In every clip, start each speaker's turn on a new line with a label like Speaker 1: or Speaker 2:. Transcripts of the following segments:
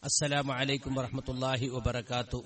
Speaker 1: السلام عليكم ورحمة الله وبركاته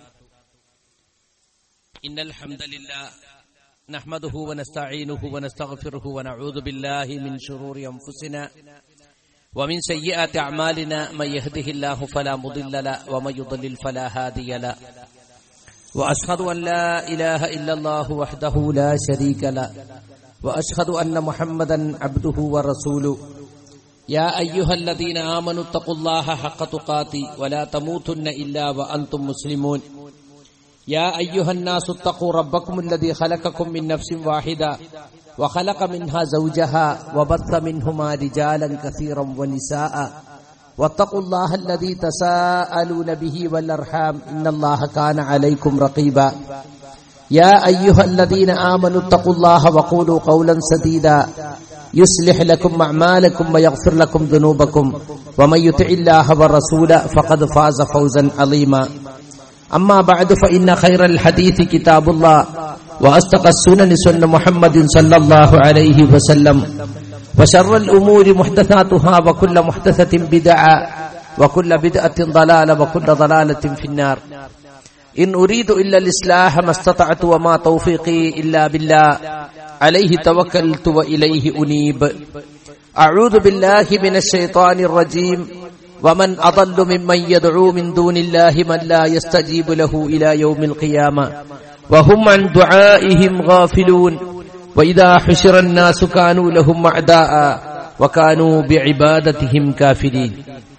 Speaker 1: إن الحمد لله نحمده ونستعينه ونستغفره ونعوذ بالله من شرور أنفسنا ومن سيئات أعمالنا من يهده الله فلا مضل له ومن يضلل فلا هادي له وأشهد أن لا إله إلا الله وحده لا شريك له وأشهد أن محمدا عبده ورسوله يا أيها الذين آمنوا اتقوا الله حق تقاتي ولا تموتن إلا وأنتم مسلمون يا أيها الناس اتقوا ربكم الذي خلقكم من نفس واحدة وخلق منها زوجها وبث منهما رجالا كثيرا ونساء واتقوا الله الذي تساءلون به والأرحام إن الله كان عليكم رقيبا يا أيها الذين آمنوا اتقوا الله وقولوا قولا سديدا يصلح لكم أعمالكم ويغفر لكم ذنوبكم ومن يطع الله والرسول فقد فاز فوزا عظيما أما بعد فإن خير الحديث كتاب الله وأصدق السنن سنة محمد صلى الله عليه وسلم وشر الأمور محدثاتها وكل محدثة بدعة وكل بدعة ضلالة وكل ضلالة في النار إن أريد إلا الإصلاح ما استطعت وما توفيقي إلا بالله عليه توكلت وإليه أنيب أعوذ بالله من الشيطان الرجيم ومن أضل ممن يدعو من دون الله من لا يستجيب له إلى يوم القيامة وهم عن دعائهم غافلون وإذا حشر الناس كانوا لهم أعداء وكانوا بعبادتهم كافرين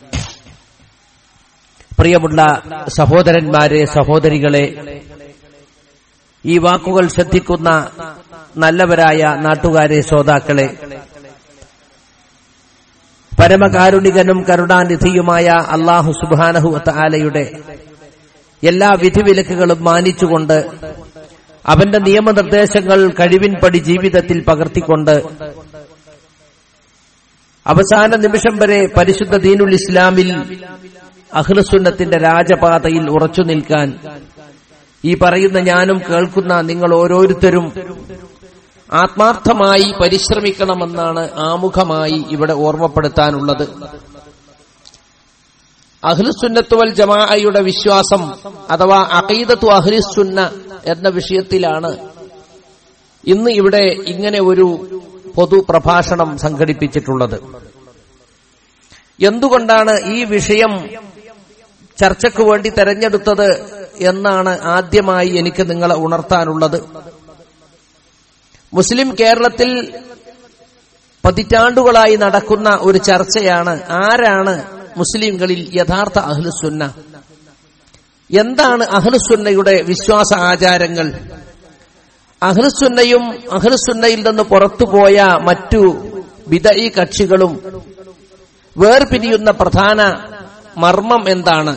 Speaker 1: പ്രിയമുള്ള സഹോദരന്മാരെ സഹോദരികളെ ഈ വാക്കുകൾ ശ്രദ്ധിക്കുന്ന നല്ലവരായ നാട്ടുകാരെ ശ്രോതാക്കളെ പരമകാരുണികനും കരുണാനിധിയുമായ അള്ളാഹു സുബാനഹു ആലയുടെ എല്ലാ വിധിവിലക്കുകളും മാനിച്ചുകൊണ്ട് അവന്റെ നിയമനിർദ്ദേശങ്ങൾ കഴിവിൻപടി ജീവിതത്തിൽ പകർത്തിക്കൊണ്ട് അവസാന നിമിഷം വരെ പരിശുദ്ധ ദീനുൽ ഇസ്ലാമിൽ അഹ്ലസുന്നത്തിന്റെ രാജപാതയിൽ ഉറച്ചു നിൽക്കാൻ ഈ പറയുന്ന ഞാനും കേൾക്കുന്ന നിങ്ങൾ ഓരോരുത്തരും ആത്മാർത്ഥമായി പരിശ്രമിക്കണമെന്നാണ് ആമുഖമായി ഇവിടെ ഓർമ്മപ്പെടുത്താനുള്ളത് അഹ്ലുസുന്നത്തുവൽ ജമാഅയുടെ വിശ്വാസം അഥവാ അഖീദത്തു അഹ്ലിസുന്ന എന്ന വിഷയത്തിലാണ് ഇന്ന് ഇവിടെ ഇങ്ങനെ ഒരു പൊതു പ്രഭാഷണം സംഘടിപ്പിച്ചിട്ടുള്ളത് എന്തുകൊണ്ടാണ് ഈ വിഷയം ചർച്ചയ്ക്ക് വേണ്ടി തെരഞ്ഞെടുത്തത് എന്നാണ് ആദ്യമായി എനിക്ക് നിങ്ങളെ ഉണർത്താനുള്ളത് മുസ്ലിം കേരളത്തിൽ പതിറ്റാണ്ടുകളായി നടക്കുന്ന ഒരു ചർച്ചയാണ് ആരാണ് മുസ്ലിംകളിൽ യഥാർത്ഥ അഹ്ലുസുന്ന എന്താണ് അഹ്ലുസുന്നയുടെ വിശ്വാസ ആചാരങ്ങൾ അഹ്ലുസുന്നയും അഹ്ലുസുന്നയിൽ നിന്ന് പുറത്തുപോയ മറ്റു വിദയി കക്ഷികളും വേർപിരിയുന്ന പ്രധാന മർമ്മം എന്താണ്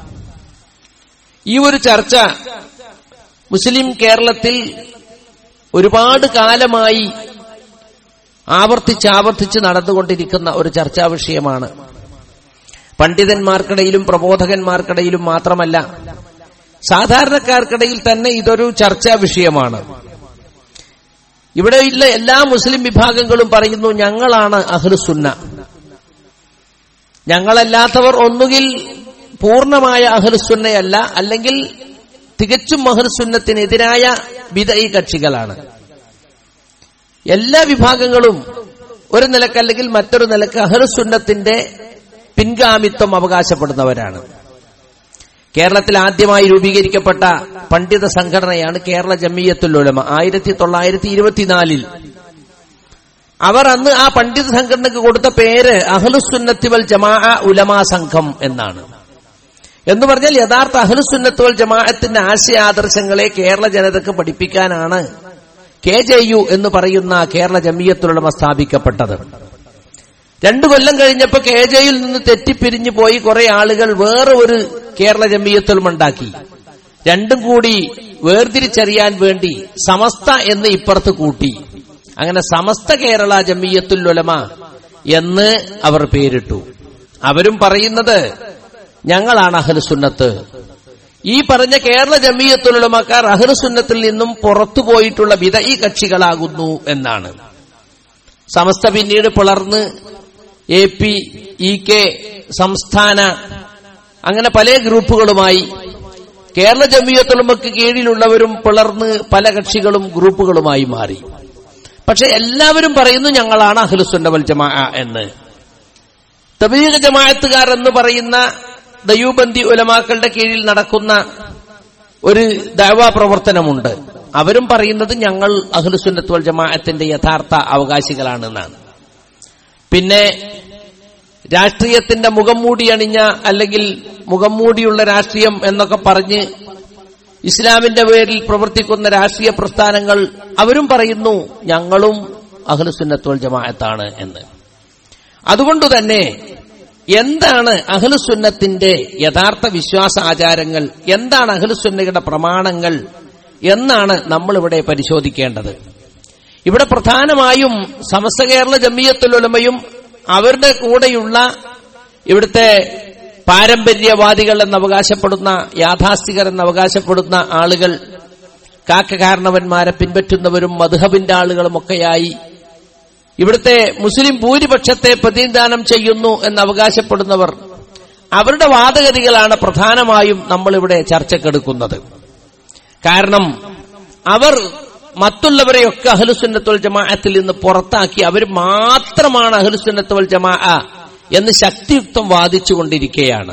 Speaker 1: ഈ ഒരു ചർച്ച മുസ്ലിം കേരളത്തിൽ ഒരുപാട് കാലമായി ആവർത്തിച്ച് ആവർത്തിച്ച് നടന്നുകൊണ്ടിരിക്കുന്ന ഒരു ചർച്ചാ വിഷയമാണ് പണ്ഡിതന്മാർക്കിടയിലും പ്രബോധകന്മാർക്കിടയിലും മാത്രമല്ല സാധാരണക്കാർക്കിടയിൽ തന്നെ ഇതൊരു ചർച്ചാ വിഷയമാണ് ഇവിടെയുള്ള എല്ലാ മുസ്ലിം വിഭാഗങ്ങളും പറയുന്നു ഞങ്ങളാണ് അഹ്ലുസുന്ന ഞങ്ങളല്ലാത്തവർ ഒന്നുകിൽ പൂർണ്ണമായ അഹ്ലുസുന്നയല്ല അല്ലെങ്കിൽ തികച്ചും അഹ്ലുസുന്നത്തിനെതിരായ വിധയി കക്ഷികളാണ് എല്ലാ വിഭാഗങ്ങളും ഒരു നിലക്ക് അല്ലെങ്കിൽ മറ്റൊരു നിലക്ക് അഹ്ലുസുന്നത്തിന്റെ പിൻഗാമിത്വം അവകാശപ്പെടുന്നവരാണ് കേരളത്തിൽ ആദ്യമായി രൂപീകരിക്കപ്പെട്ട പണ്ഡിത സംഘടനയാണ് കേരള ജമിയത്തുൽ ഉലമ ആയിരത്തി തൊള്ളായിരത്തി ഇരുപത്തിനാലിൽ അവർ അന്ന് ആ പണ്ഡിത സംഘടനക്ക് കൊടുത്ത പേര് അഹ്ലുസുന്നത്തിവൽ ജമാ ഉലമാ സംഘം എന്നാണ് എന്ന് പറഞ്ഞാൽ യഥാർത്ഥ അഹ്ലുസുന്നത്തുവൽ ജമാഅത്തിന്റെ ആശയാദർശങ്ങളെ കേരള ജനതക്ക് പഠിപ്പിക്കാനാണ് കെ ജെ യു എന്ന് പറയുന്ന കേരള ജമിയത്തുലമ സ്ഥാപിക്കപ്പെട്ടത് രണ്ടു കൊല്ലം കഴിഞ്ഞപ്പോൾ കെ ജെയിൽ നിന്ന് തെറ്റിപ്പിരിഞ്ഞു പോയി കുറെ ആളുകൾ വേറെ ഒരു കേരള ജമിയത്തുലമ ഉണ്ടാക്കി രണ്ടും കൂടി വേർതിരിച്ചറിയാൻ വേണ്ടി സമസ്ത എന്ന് ഇപ്പുറത്ത് കൂട്ടി അങ്ങനെ സമസ്ത കേരള ജമിയത്തുൽ ഉലമ എന്ന് അവർ പേരിട്ടു അവരും പറയുന്നത് ഞങ്ങളാണ് അഹ്ലുസുന്നത്ത് ഈ പറഞ്ഞ കേരള ജമിയത്തുലമക്കാർ അഹ്ലുസുന്നത്തിൽ നിന്നും പുറത്തുപോയിട്ടുള്ള വിധയി കക്ഷികളാകുന്നു എന്നാണ് സമസ്ത പിന്നീട് പിളർന്ന് എ പി ഇ കെ സംസ്ഥാന അങ്ങനെ പല ഗ്രൂപ്പുകളുമായി കേരള ജമിയത്തുളമക്ക് കീഴിലുള്ളവരും പിളർന്ന് പല കക്ഷികളും ഗ്രൂപ്പുകളുമായി മാറി പക്ഷെ എല്ലാവരും പറയുന്നു ഞങ്ങളാണ് അഖിലുസുന്ന വൽ ജമാ എന്ന് തബീഗ ജമാഅത്തുകാർ എന്ന് പറയുന്ന ദയൂബന്തി ഉലമാക്കളുടെ കീഴിൽ നടക്കുന്ന ഒരു ദൈവാ പ്രവർത്തനമുണ്ട് അവരും പറയുന്നത് ഞങ്ങൾ അഖിലുസുന്നത്ത് വൽ ജമാഅത്തിന്റെ യഥാർത്ഥ അവകാശികളാണെന്നാണ് പിന്നെ രാഷ്ട്രീയത്തിന്റെ മുഖം മൂടി അണിഞ്ഞ അല്ലെങ്കിൽ മുഖം മൂടിയുള്ള രാഷ്ട്രീയം എന്നൊക്കെ പറഞ്ഞ് ഇസ്ലാമിന്റെ പേരിൽ പ്രവർത്തിക്കുന്ന രാഷ്ട്രീയ പ്രസ്ഥാനങ്ങൾ അവരും പറയുന്നു ഞങ്ങളും അഹ്ലുസുന്നത്തുൽ ജമാഅത്താണ് എന്ന് അതുകൊണ്ട് തന്നെ എന്താണ് അഹ്ലുസുന്നത്തിന്റെ യഥാർത്ഥ വിശ്വാസ ആചാരങ്ങൾ എന്താണ് അഹ്ലുസുന്നയുടെ പ്രമാണങ്ങൾ എന്നാണ് നമ്മളിവിടെ പരിശോധിക്കേണ്ടത് ഇവിടെ പ്രധാനമായും സമസ്ത കേരള ജമിയത്തുലുലമയും അവരുടെ കൂടെയുള്ള ഇവിടുത്തെ പാരമ്പര്യവാദികൾ എന്ന് അവകാശപ്പെടുന്ന യാഥാസ്ഥികർ എന്ന് അവകാശപ്പെടുന്ന ആളുകൾ കാക്കകാരണവന്മാരെ പിൻപറ്റുന്നവരും മധുഹബിന്റെ ആളുകളുമൊക്കെയായി ഇവിടുത്തെ മുസ്ലിം ഭൂരിപക്ഷത്തെ പ്രതിനിധാനം ചെയ്യുന്നു എന്ന് അവകാശപ്പെടുന്നവർ അവരുടെ വാദഗതികളാണ് പ്രധാനമായും നമ്മളിവിടെ ചർച്ചക്കെടുക്കുന്നത് കാരണം അവർ മറ്റുള്ളവരെയൊക്കെ അഹ്ലുസുന്നത്തുൽ ജമാഅത്തിൽ നിന്ന് പുറത്താക്കി അവർ മാത്രമാണ് അഹ്ലുസുന്നത്തുൽ ജമാ എന്ന് ശക്തിയുക്തം വാദിച്ചുകൊണ്ടിരിക്കുകയാണ്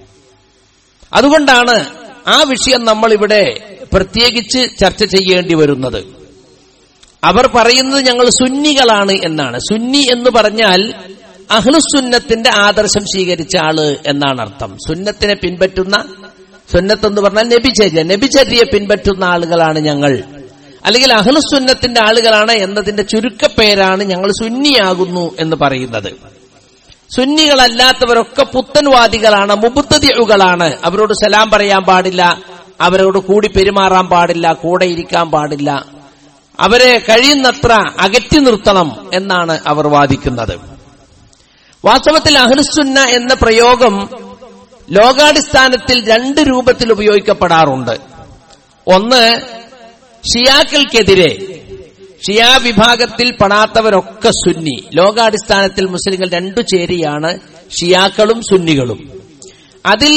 Speaker 1: അതുകൊണ്ടാണ് ആ വിഷയം നമ്മൾ ഇവിടെ പ്രത്യേകിച്ച് ചർച്ച ചെയ്യേണ്ടി വരുന്നത് അവർ പറയുന്നത് ഞങ്ങൾ സുന്നികളാണ് എന്നാണ് സുന്നി എന്ന് പറഞ്ഞാൽ അഹ്ലുസുന്നത്തിന്റെ ആദർശം സ്വീകരിച്ച ആള് എന്നാണ് അർത്ഥം സുന്നത്തിനെ പിൻപറ്റുന്ന സുന്നത്ത് എന്ന് പറഞ്ഞാൽ നബിചര്യ നബിചര്യയെ പിൻപറ്റുന്ന ആളുകളാണ് ഞങ്ങൾ അല്ലെങ്കിൽ അഹ്ലുസുന്നത്തിന്റെ ആളുകളാണ് എന്നതിന്റെ ചുരുക്കപ്പേരാണ് ഞങ്ങൾ സുന്നിയാകുന്നു എന്ന് പറയുന്നത് സുന്നികളല്ലാത്തവരൊക്കെ പുത്തൻവാദികളാണ് മുബുദ്ധതികളാണ് അവരോട് സലാം പറയാൻ പാടില്ല അവരോട് കൂടി പെരുമാറാൻ പാടില്ല കൂടെ ഇരിക്കാൻ പാടില്ല അവരെ കഴിയുന്നത്ര അകറ്റി നിർത്തണം എന്നാണ് അവർ വാദിക്കുന്നത് വാസ്തവത്തിൽ അഹ്ലുസുന്ന എന്ന പ്രയോഗം ലോകാടിസ്ഥാനത്തിൽ രണ്ട് രൂപത്തിൽ ഉപയോഗിക്കപ്പെടാറുണ്ട് ഒന്ന് ഷിയാക്കൾക്കെതിരെ ഷിയാ വിഭാഗത്തിൽ പെടാത്തവരൊക്കെ സുന്നി ലോകാടിസ്ഥാനത്തിൽ മുസ്ലിങ്ങൾ രണ്ടു ചേരിയാണ് ഷിയാക്കളും സുന്നികളും അതിൽ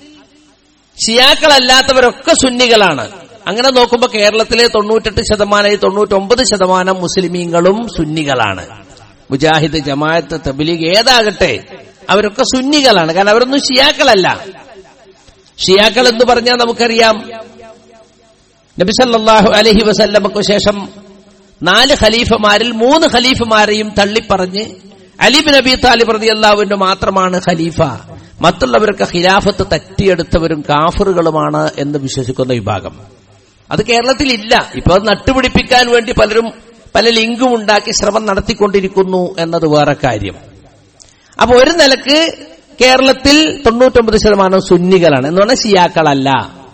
Speaker 1: ഷിയാക്കളല്ലാത്തവരൊക്കെ സുന്നികളാണ് അങ്ങനെ നോക്കുമ്പോൾ കേരളത്തിലെ തൊണ്ണൂറ്റെട്ട് ശതമാനം തൊണ്ണൂറ്റൊമ്പത് ശതമാനം മുസ്ലിമീങ്ങളും സുന്നികളാണ് മുജാഹിദ് ജമാഅത്ത് തബ്ലീഗ് ഏതാകട്ടെ അവരൊക്കെ സുന്നികളാണ് കാരണം അവരൊന്നും ഷിയാക്കളല്ല ഷിയാക്കൾ എന്ന് പറഞ്ഞാൽ നമുക്കറിയാം നബിസല്ലാഹു അലഹി വസല്ലമക്ക് ശേഷം നാല് ഖലീഫമാരിൽ മൂന്ന് ഖലീഫമാരെയും തള്ളിപ്പറഞ്ഞ് അലിബ് നബി താലിബ് റതി അള്ളാഹുവിന്റെ മാത്രമാണ് ഖലീഫ മറ്റുള്ളവരൊക്കെ ഖിലാഫത്ത് തട്ടിയെടുത്തവരും കാഫറുകളുമാണ് എന്ന് വിശ്വസിക്കുന്ന വിഭാഗം അത് കേരളത്തിൽ ഇല്ല ഇപ്പൊ അത് നട്ടുപിടിപ്പിക്കാൻ വേണ്ടി പലരും പല ലിങ്കും ഉണ്ടാക്കി ശ്രമം നടത്തിക്കൊണ്ടിരിക്കുന്നു എന്നത് വേറെ കാര്യം അപ്പൊ ഒരു നിലക്ക് കേരളത്തിൽ തൊണ്ണൂറ്റൊമ്പത് ശതമാനം സുന്നികളാണ് എന്ന് പറഞ്ഞാൽ ഷിയാക്കളല്ല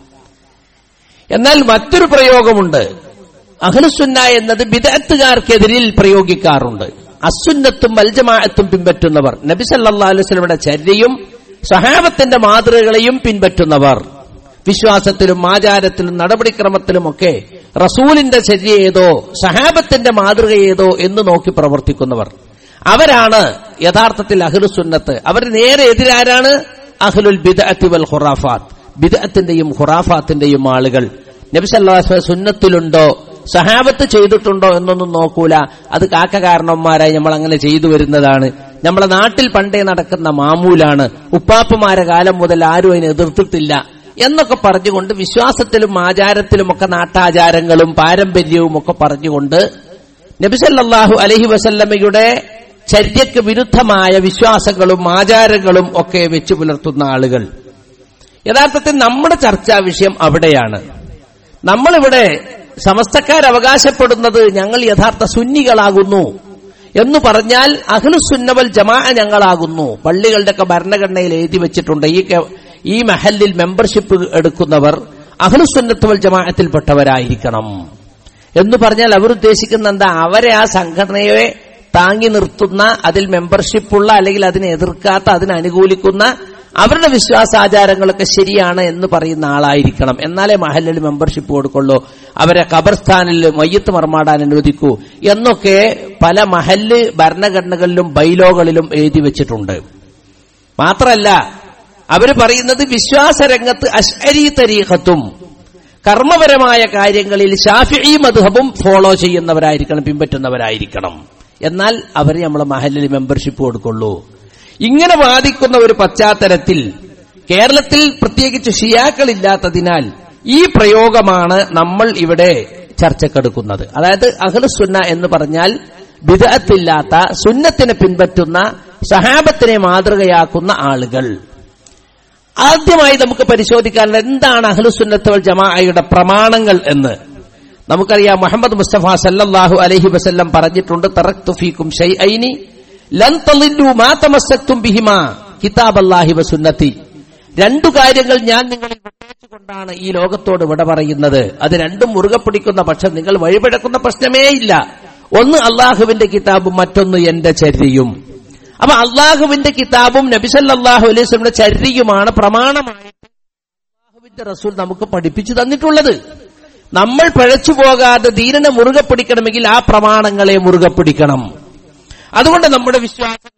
Speaker 1: എന്നാൽ മറ്റൊരു പ്രയോഗമുണ്ട് അഹ്ലുസുന്ന എന്നത് ബിദഅത്തുകാർക്കെതിരിൽ പ്രയോഗിക്കാറുണ്ട് അസുന്നത്തും മൽജമാഅത്തും പിൻപറ്റുന്നവർ നബി സല്ലല്ലാഹു അലൈഹി വസല്ലമയുടെ ചര്യയും സഹാബത്തിന്റെ മാതൃകളെയും പിൻപറ്റുന്നവർ വിശ്വാസത്തിലും ആചാരത്തിലും നടപടിക്രമത്തിലുമൊക്കെ റസൂലിന്റെ ചര്യ ഏതോ സഹാബത്തിന്റെ മാതൃക ഏതോ എന്ന് നോക്കി പ്രവർത്തിക്കുന്നവർ അവരാണ് യഥാർത്ഥത്തിൽ അഹ്ലുസുന്നത്ത് അവർ നേരെ എതിരാരാണ് അഹ്ലുൽ ബിദഅത്തി വൽ ഖുറാഫാത്ത് ബിദഅത്തിന്റെയും ഖുറാഫാത്തിന്റെയും ആളുകൾ നബിസല്ലാസ് സുന്നത്തിലുണ്ടോ സഹാബത്ത് ചെയ്തിട്ടുണ്ടോ എന്നൊന്നും നോക്കൂല അത് കാക്ക കാരണവന്മാരായി നമ്മൾ അങ്ങനെ ചെയ്തു വരുന്നതാണ് നമ്മളെ നാട്ടിൽ പണ്ടേ നടക്കുന്ന മാമൂലാണ് ഉപ്പാപ്പമാരെ കാലം മുതൽ ആരും അതിനെ എതിർത്തിട്ടില്ല എന്നൊക്കെ പറഞ്ഞുകൊണ്ട് വിശ്വാസത്തിലും ആചാരത്തിലും ഒക്കെ നാട്ടാചാരങ്ങളും പാരമ്പര്യവും ഒക്കെ പറഞ്ഞുകൊണ്ട് നബിസല്ലാഹു അലഹി വസല്ലമയുടെ ചര്യക്ക് വിരുദ്ധമായ വിശ്വാസങ്ങളും ആചാരങ്ങളും ഒക്കെ വെച്ചു പുലർത്തുന്ന ആളുകൾ യഥാർത്ഥത്തിൽ നമ്മുടെ ചർച്ചാ വിഷയം അവിടെയാണ് നമ്മളിവിടെ സമസ്തക്കാർ അവകാശപ്പെടുന്നത് ഞങ്ങൾ യഥാർത്ഥ സുന്നികളാകുന്നു എന്ന് പറഞ്ഞാൽ അഹ്ലുസുന്നവൽ ജമാ ഞങ്ങളാകുന്നു പള്ളികളുടെയൊക്കെ ഭരണഘടനയിൽ എഴുതി വെച്ചിട്ടുണ്ട് ഈ ഈ മഹലിൽ മെമ്പർഷിപ്പ് എടുക്കുന്നവർ അഹ്ലുസുന്നത്തുവൽ ജമാഅത്തിൽപ്പെട്ടവരായിരിക്കണം എന്ന് പറഞ്ഞാൽ അവർ ഉദ്ദേശിക്കുന്ന എന്താ അവരെ ആ സംഘടനയെ താങ്ങി നിർത്തുന്ന അതിൽ മെമ്പർഷിപ്പുള്ള അല്ലെങ്കിൽ അതിനെ എതിർക്കാത്ത അതിനെ അനുകൂലിക്കുന്ന അവരുടെ വിശ്വാസാചാരങ്ങളൊക്കെ ശരിയാണ് എന്ന് പറയുന്ന ആളായിരിക്കണം എന്നാലേ മഹലിൽ മെമ്പർഷിപ്പ് കൊടുക്കുള്ളൂ അവരെ ഖബർസ്ഥാനിൽ മയ്യത്ത് മർമാടാൻ അനുവദിക്കൂ എന്നൊക്കെ പല മഹല്ല് ഭരണഘടനകളിലും ബൈലോകളിലും എഴുതി വെച്ചിട്ടുണ്ട് മാത്രമല്ല അവര് പറയുന്നത് വിശ്വാസരംഗത്ത് അഷ്അരി തരീഖത്തും കർമ്മപരമായ കാര്യങ്ങളിൽ ഷാഫിഈ മധുഹബും ഫോളോ ചെയ്യുന്നവരായിരിക്കണം പിൻപറ്റുന്നവരായിരിക്കണം എന്നാൽ അവർ നമ്മളെ മഹലിൽ മെമ്പർഷിപ്പ് കൊടുക്കുള്ളൂ ഇങ്ങനെ വാദിക്കുന്ന ഒരു പശ്ചാത്തലത്തിൽ കേരളത്തിൽ പ്രത്യേകിച്ച് ഷിയാക്കളില്ലാത്തതിനാൽ ഈ പ്രയോഗമാണ് നമ്മൾ ഇവിടെ ചർച്ചക്കെടുക്കുന്നത് അതായത് അഹ്ലുസുന്ന എന്ന് പറഞ്ഞാൽ ബിദഅത്തില്ലാത്ത സുന്നത്തിനെ പിൻപറ്റുന്ന സഹാബത്തിനെ മാതൃകയാക്കുന്ന ആളുകൾ ആദ്യമായി നമുക്ക് പരിശോധിക്കാനുള്ള എന്താണ് അഹ്ലുസുന്നത്ത് വൽ ജമാഅയുടെ പ്രമാണങ്ങൾ എന്ന് നമുക്കറിയാം മുഹമ്മദ് മുസ്തഫ സല്ലല്ലാഹു അലൈഹി വസല്ലം പറഞ്ഞിട്ടുണ്ട് തറക്തു ഫീക്കും ഷൈഅൈനി ലൻ തളില്ലു മാ തമസ്സക്തും ബിഹിമാ കിതാബല്ലാഹി വസുന്നത്തി രണ്ടു കാര്യങ്ങൾ ഞാൻ നിങ്ങളിൽ വിട്ടേച്ചുകൊണ്ടാണ് ഈ ലോകത്തോട് വിട പറയുന്നത് അത് രണ്ടും മുറുകെ പിടിക്കുന്ന പക്ഷം നിങ്ങൾ വഴിപിഴക്കുന്ന പ്രശ്നമേ ഇല്ല ഒന്ന് അള്ളാഹുവിന്റെ കിതാബും മറ്റൊന്ന് എന്റെ ചര്യയും അപ്പൊ അള്ളാഹുവിന്റെ കിതാബും നബിസല്ലാഹു അലൈഹി സ്വലമിന്റെ ചര്യയുമാണ് പ്രമാണമായിട്ട് അള്ളാഹുവിന്റെ റസൂൽ നമുക്ക് പഠിപ്പിച്ചു തന്നിട്ടുള്ളത് നമ്മൾ പഴച്ചു പോകാതെ ദീനനെ മുറുകെ പിടിക്കണമെങ്കിൽ ആ പ്രമാണങ്ങളെ മുറുകെ പിടിക്കണം അതുകൊണ്ട് നമ്മുടെ വിശ്വാസം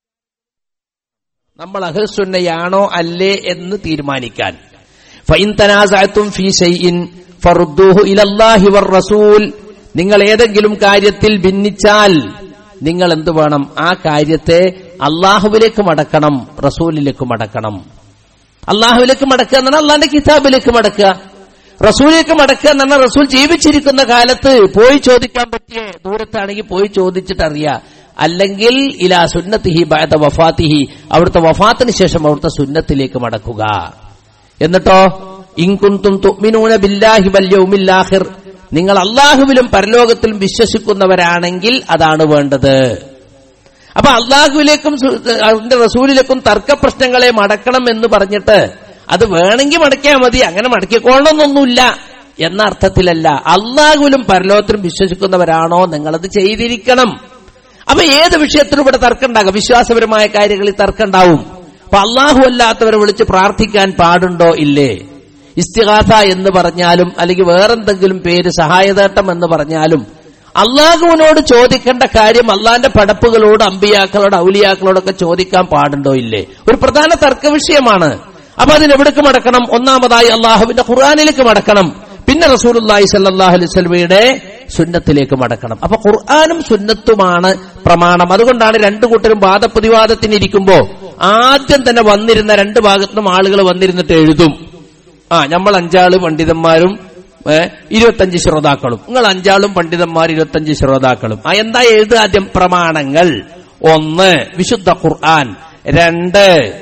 Speaker 1: നമ്മൾ അഹസുന്നയാണോ അല്ലേ എന്ന് തീരുമാനിക്കാൻ ഫൈൻ തനാസഅത്തും ഫീ ഷൈഇൻ ഫറുദ്ദൂഹു ഇലല്ലാഹി വർ റസൂൽ നിങ്ങൾ ഏതെങ്കിലും കാര്യത്തിൽ ഭിന്നിച്ചാൽ നിങ്ങൾ എന്ത് വേണം ആ കാര്യത്തെ അള്ളാഹുവിലേക്ക് മടക്കണം റസൂലിലേക്ക് മടക്കണം അള്ളാഹുവിലേക്ക് മടക്കുക എന്ന് പറഞ്ഞാൽ അള്ളാന്റെ കിതാബിലേക്ക് മടക്കുക റസൂലിലേക്ക് മടക്കുക എന്ന് പറഞ്ഞാൽ റസൂൽ ജീവിച്ചിരിക്കുന്ന കാലത്ത് പോയി ചോദിക്കാൻ പറ്റിയ ദൂരത്താണെങ്കിൽ പോയി ചോദിച്ചിട്ട് അറിയാം അല്ലെങ്കിൽ ഇലാ സുന്നത്തിഹി ബഅദ വഫാത്തിഹി അവിടുത്തെ വഫാത്തിന് ശേഷം അവിടുത്തെ സുന്നത്തിലേക്ക് മടക്കുക എന്നിട്ടോ ഇൻകുന്തും തുഅ്മിനൂന ബില്ലാഹി വൽ യൗമിൽ ആഖിർ നിങ്ങൾ അള്ളാഹുവിലും പരലോകത്തിലും വിശ്വസിക്കുന്നവരാണെങ്കിൽ അതാണ് വേണ്ടത് അപ്പൊ അള്ളാഹുവിലേക്കും സു- അതിന്റെ റസൂലിലേക്കും തർക്ക പ്രശ്നങ്ങളെ മടക്കണം എന്ന് പറഞ്ഞിട്ട് അത് വേണമെങ്കിൽ മടക്കിയാൽ മതി അങ്ങനെ മടക്കിക്കൊള്ളണമെന്നൊന്നുമില്ല എന്ന അർത്ഥത്തിലല്ല അള്ളാഹുവിലും പരലോകത്തിലും വിശ്വസിക്കുന്നവരാണോ നിങ്ങളത് ചെയ്തിരിക്കണം അപ്പൊ ഏത് വിഷയത്തിലും ഇവിടെ തർക്കം ഉണ്ടാകും വിശ്വാസപരമായ കാര്യങ്ങളിൽ തർക്കം ഉണ്ടാവും അപ്പൊ അള്ളാഹു അല്ലാത്തവരെ വിളിച്ച് പ്രാർത്ഥിക്കാൻ പാടുണ്ടോ ഇല്ലേ ഇസ്തിഹാസ എന്ന് പറഞ്ഞാലും അല്ലെങ്കിൽ വേറെന്തെങ്കിലും പേര് സഹായതേട്ടം എന്ന് പറഞ്ഞാലും അള്ളാഹുവിനോട് ചോദിക്കേണ്ട കാര്യം അള്ളാന്റെ പടപ്പുകളോട് അമ്പിയാക്കളോട് ഔലിയാക്കളോടൊക്കെ ചോദിക്കാൻ പാടുണ്ടോ ഇല്ലേ ഒരു പ്രധാന തർക്ക വിഷയമാണ് അപ്പൊ അതിനെവിടേക്ക് മടക്കണം ഒന്നാമതായി അള്ളാഹുവിന്റെ ഖുർആാനിലേക്ക് മടക്കണം പിന്നെ റസൂലുല്ലാഹി സല്ലാഹു അലൈഹി സ്വലമയുടെ സുന്നത്തിലേക്ക് മടക്കണം അപ്പൊ ഖുർആാനും സുന്നത്തുമാണ് പ്രമാണം അതുകൊണ്ടാണ് രണ്ടു കൂട്ടരും വാദപ്രതിവാദത്തിനിരിക്കുമ്പോ ആദ്യം തന്നെ വന്നിരുന്ന രണ്ട് ഭാഗത്തുനിന്നും ആളുകൾ വന്നിരുന്നിട്ട് എഴുതും ആ നമ്മൾ അഞ്ചാള് പണ്ഡിതന്മാരും ഏ, ഇരുപത്തഞ്ച് ശ്രോതാക്കളും നിങ്ങൾ അഞ്ചാളും പണ്ഡിതന്മാർ ഇരുപത്തഞ്ച് ശ്രോതാക്കളും ആ എന്താ എഴുതുക ആദ്യം പ്രമാണങ്ങൾ ഒന്ന് വിശുദ്ധ ഖുർആൻ രണ്ട്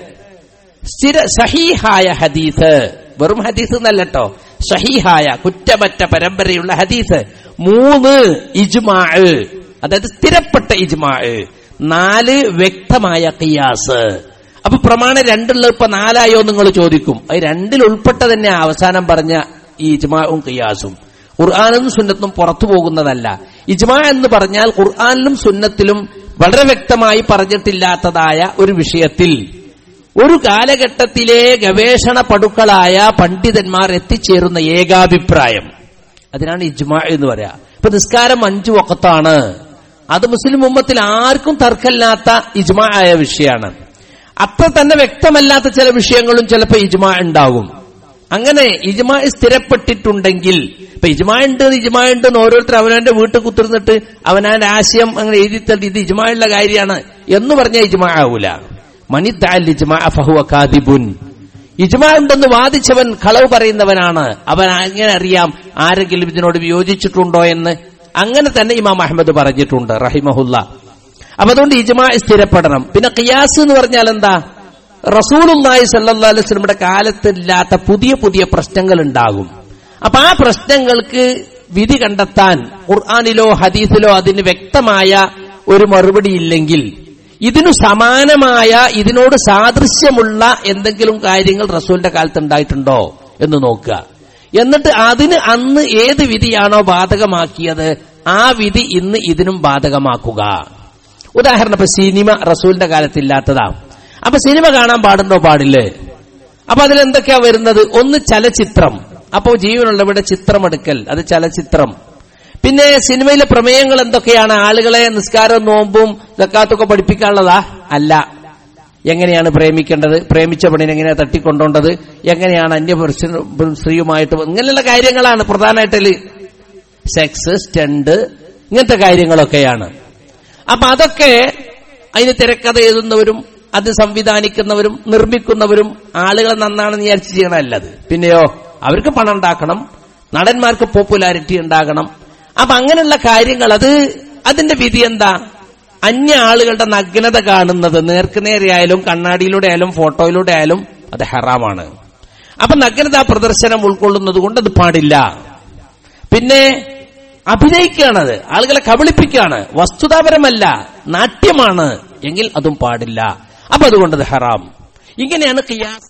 Speaker 1: സ്ഥിര സഹീഹായ ഹദീസ് വെറും ഹദീസ് എന്നല്ലട്ടോ സഹീഹായ കുറ്റമറ്റ പരമ്പരയുള്ള ഹദീസ് മൂന്ന് ഇജ്മാ അതായത് സ്ഥിരപ്പെട്ട ഇജ്മാ നാല് വ്യക്തമായ ഖിയാസ് അപ്പൊ പ്രമാണം രണ്ടുള്ള ഇപ്പൊ നാലായോ നിങ്ങൾ ചോദിക്കും അത് രണ്ടിൽ ഉൾപ്പെട്ട തന്നെ അവസാനം പറഞ്ഞ ഈ ഇജ്മാവും ഖിയാസും ഖുർആാനും സുന്നത്തും പുറത്തു പോകുന്നതല്ല ഇജ്മാ എന്ന് പറഞ്ഞാൽ ഖുർആാനിലും സുന്നത്തിലും വളരെ വ്യക്തമായി പറഞ്ഞിട്ടില്ലാത്തതായ ഒരു വിഷയത്തിൽ ഒരു കാലഘട്ടത്തിലെ ഗവേഷണ പടുക്കളായ പണ്ഡിതന്മാർ എത്തിച്ചേരുന്ന ഏകാഭിപ്രായം അതിനാണ് ഇജ്മാ എന്ന് പറയാ ഇപ്പൊ നിസ്കാരം അഞ്ചു വക്കത്താണ് അത് മുസ്ലിം ഉമ്മത്തിൽ ആർക്കും തർക്കമില്ലാത്ത ഇജ്മാ ആയ വിഷയമാണ് അത്ര തന്നെ വ്യക്തമല്ലാത്ത ചില വിഷയങ്ങളും ചിലപ്പോൾ ഇജ്മാ ഉണ്ടാകും അങ്ങനെ ഇജ്മാ സ്ഥിരപ്പെട്ടിട്ടുണ്ടെങ്കിൽ ഇപ്പൊ ഇജ്മാ ഉണ്ട് ഇജ്മാ ഉണ്ട് എന്ന് ഓരോരുത്തർ അവനവന്റെ വീട്ടിൽ കുത്തിരുന്നിട്ട് അവനവന്റെ ആശയം അങ്ങനെ എഴുതി തള്ളി ഇത് ഇജ്മാ ഉള്ള കാര്യമാണ് എന്ന് പറഞ്ഞാൽ ഇജ്മാ ആവൂല മനിദ്ദഅൽ ഇജ്മാ ഫഹുവ കാദിബുൻ ഇജ്മാ ഉണ്ടെന്ന് വാദിച്ചവൻ കളവ് പറയുന്നവനാണ് അവൻ അങ്ങനെ അറിയാം ആരെങ്കിലും ഇതിനോട് വിയോജിച്ചിട്ടുണ്ടോ എന്ന് അങ്ങനെ തന്നെ ഇമാം അഹമ്മദ് പറഞ്ഞിട്ടുണ്ട് റഹിമഹുല്ല അപ്പൊ അതുകൊണ്ട് ഇജ്മാ സ്ഥിരപ്പെടണം പിന്നെ ഖിയാസ് എന്ന് പറഞ്ഞാൽ എന്താ റസൂലുള്ളാഹി സല്ലല്ലാഹു അലൈഹി വസല്ലമയുടെ കാലത്തില്ലാത്ത പുതിയ പുതിയ പ്രശ്നങ്ങൾ ഉണ്ടാകും അപ്പൊ ആ പ്രശ്നങ്ങൾക്ക് വിധി കണ്ടെത്താൻ ഖുർആാനിലോ ഹദീസിലോ അതിന് വ്യക്തമായ ഒരു മറുപടി ഇല്ലെങ്കിൽ ഇതിനു സമാനമായ ഇതിനോട് സാദൃശ്യമുള്ള എന്തെങ്കിലും കാര്യങ്ങൾ റസൂലിന്റെ കാലത്ത് ഉണ്ടായിട്ടുണ്ടോ എന്ന് നോക്കുക എന്നിട്ട് അതിന് അന്ന് ഏത് വിധിയാണോ ബാധകമാക്കിയത് ആ വിധി ഇന്ന് ഇതിനും ബാധകമാക്കുക ഉദാഹരണം ഇപ്പൊ സിനിമ റസൂലിന്റെ കാലത്തില്ലാത്തതാ അപ്പൊ സിനിമ കാണാൻ പാടുണ്ടോ പാടില്ലേ അപ്പൊ അതിലെന്തൊക്കെയാ വരുന്നത് ഒന്ന് ചലച്ചിത്രം അപ്പോ ജീവനുള്ളവരുടെ ചിത്രമെടുക്കൽ അത് ചലച്ചിത്രം പിന്നെ സിനിമയിലെ പ്രമേയങ്ങൾ എന്തൊക്കെയാണ് ആളുകളെ നിസ്കാരവും നോമ്പും ജക്കാത്തൊക്കെ പഠിപ്പിക്കാനുള്ളതാ അല്ല എങ്ങനെയാണ് പ്രേമിക്കേണ്ടത് പ്രേമിച്ച പെണ്ണിനെ എങ്ങനെയാണ് തട്ടിക്കൊണ്ടോണ്ടത് എങ്ങനെയാണ് അന്യ സ്ത്രീയുമായിട്ട് ഇങ്ങനെയുള്ള കാര്യങ്ങളാണ് പ്രധാനമായിട്ട് സെക്സ് സ്റ്റണ്ട് ഇങ്ങനത്തെ കാര്യങ്ങളൊക്കെയാണ് അപ്പൊ അതൊക്കെ അതിന് തിരക്കഥ എഴുതുന്നവരും അത് സംവിധാനിക്കുന്നവരും നിർമ്മിക്കുന്നവരും ആളുകളെ നന്നാണെന്ന് വിചാരിച്ച് ചെയ്യണമല്ലത് പിന്നെയോ അവർക്ക് പണം ഉണ്ടാക്കണം നടന്മാർക്ക് പോപ്പുലാരിറ്റി ഉണ്ടാകണം അപ്പൊ അങ്ങനെയുള്ള കാര്യങ്ങൾ അത് അതിന്റെ വിധി എന്താ അന്യ ആളുകളുടെ നഗ്നത കാണുന്നത് നേർക്കുനേരെയായാലും കണ്ണാടിയിലൂടെ ആയാലും ഫോട്ടോയിലൂടെ ആയാലും അത് ഹറാമാണ് അപ്പൊ നഗ്നതാ പ്രദർശനം ഉൾക്കൊള്ളുന്നത് കൊണ്ട് അത് പാടില്ല പിന്നെ അഭിനയിക്കുകയാണത് ആളുകളെ കബളിപ്പിക്കുകയാണ് വസ്തുതാപരമല്ല നാട്യമാണ് എങ്കിൽ അതും പാടില്ല അപ്പൊ അതുകൊണ്ട് അത് ഹറാം ഇങ്ങനെയാണ് കിയാസ്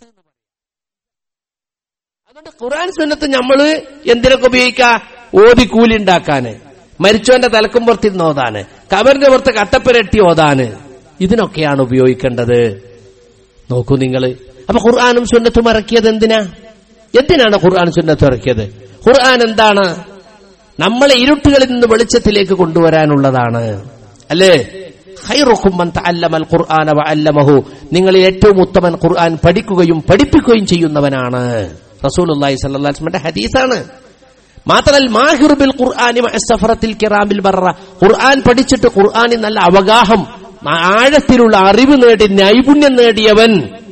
Speaker 1: അതുകൊണ്ട് ഖുറാൻ സുന്നത്ത് നമ്മള് എന്തിനൊക്കെ ഉപയോഗിക്ക ഓതി കൂലി ഉണ്ടാക്കാന് മരിച്ചവന്റെ തലക്കും പുറത്തിരുന്ന് ഓതാന് കബറിന്റെ പുറത്ത് കട്ടപ്പരട്ടി ഓതാന് ഇതിനൊക്കെയാണ് ഉപയോഗിക്കേണ്ടത് നോക്കൂ നിങ്ങൾ അപ്പൊ ഖുർആാനും സുന്നത്തും ഇറക്കിയത് എന്തിനാ എന്തിനാണ് ഖുർആൻ സുന്നത്തും ഇറക്കിയത് ഖുർആൻ എന്താണ് നമ്മളെ ഇരുട്ടുകളിൽ നിന്ന് വെളിച്ചത്തിലേക്ക് കൊണ്ടുവരാനുള്ളതാണ് അല്ലേ ഖൈറുക്കും തഅല്ലമൽ ഖുർആന വഅല്ലമഹു നിങ്ങളിൽ ഏറ്റവും ഉത്തമൻ ഖുർആൻ പഠിക്കുകയും പഠിപ്പിക്കുകയും ചെയ്യുന്നവനാണ് റസൂലുള്ളാഹി സ്വല്ലല്ലാഹു അലൈഹി വസല്ലമയുടെ ഹദീസാണ് മാത്രമല്ല മാഹിർ ബിൽ ഖുർആനി സഫറത്തിൽ കിറാമിൽ ബറ ഖുർആൻ പഠിച്ചിട്ട് ഖുർആനിൽ നല്ല അവഗാഹം ആഴത്തിലുള്ള അറിവ് നേടി നൈപുണ്യം നേടിയവൻ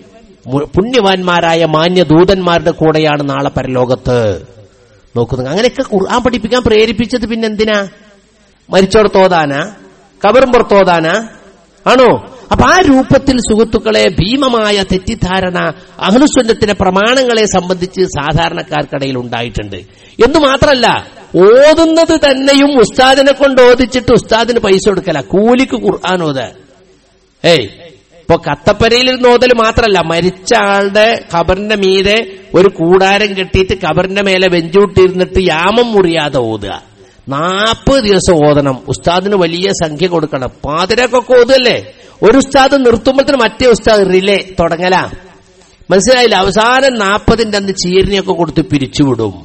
Speaker 1: പുണ്യവാന്മാരായ മാന്യദൂതന്മാരുടെ കൂടെയാണ് നാളെ പരലോകത്ത് നോക്കുന്നത് അങ്ങനെയൊക്കെ ഖുർആൻ പഠിപ്പിക്കാൻ പ്രേരിപ്പിച്ചത് പിന്നെന്തിനാ മരിച്ചോടത്തോതാനാ കബറും പുറത്തോതാനാ ആണോ അപ്പൊ ആ രൂപത്തിൽ സുഹൃത്തുക്കളെ ഭീമമായ തെറ്റിദ്ധാരണ അഹ്ലുസ്വന്നത്തിന്റെ പ്രമാണങ്ങളെ സംബന്ധിച്ച് സാധാരണക്കാർക്കിടയിൽ ഉണ്ടായിട്ടുണ്ട് എന്ന് മാത്രമല്ല ഓതുന്നത് തന്നെയും ഉസ്താദിനെ കൊണ്ട് ഓദിച്ചിട്ട് ഉസ്താദിന് പൈസ കൊടുക്കല കൂലിക്ക് ഖുർആൻ ഓത് ഏയ് ഇപ്പൊ കത്തപ്പരയിൽ നോതൽ മാത്രമല്ല മരിച്ച ആളുടെ ഖബറിന്റെ മീതെ ഒരു കൂടാരം കെട്ടിയിട്ട് ഖബറിന്റെ മേലെ വെഞ്ചൂട്ടിരുന്നിട്ട് യാമം മുറിയാതെ ഓതുക നാൽപ്പത് ദിവസം ഓതണം ഉസ്താദിന് വലിയ സംഖ്യ കൊടുക്കണം പാതിരക്കൊക്കെ ഓതുകല്ലേ ഒരു ഉസ്താദ് നിർത്തുമ്പോഴത്തിന് മറ്റേ ഉസ്താദ് റിലേ തുടങ്ങല മനസ്സിലായില്ല അവസാനം നാൽപ്പതിന്റെ അന്ന് ചീരിനെയൊക്കെ കൊടുത്ത് പിരിച്ചുവിടും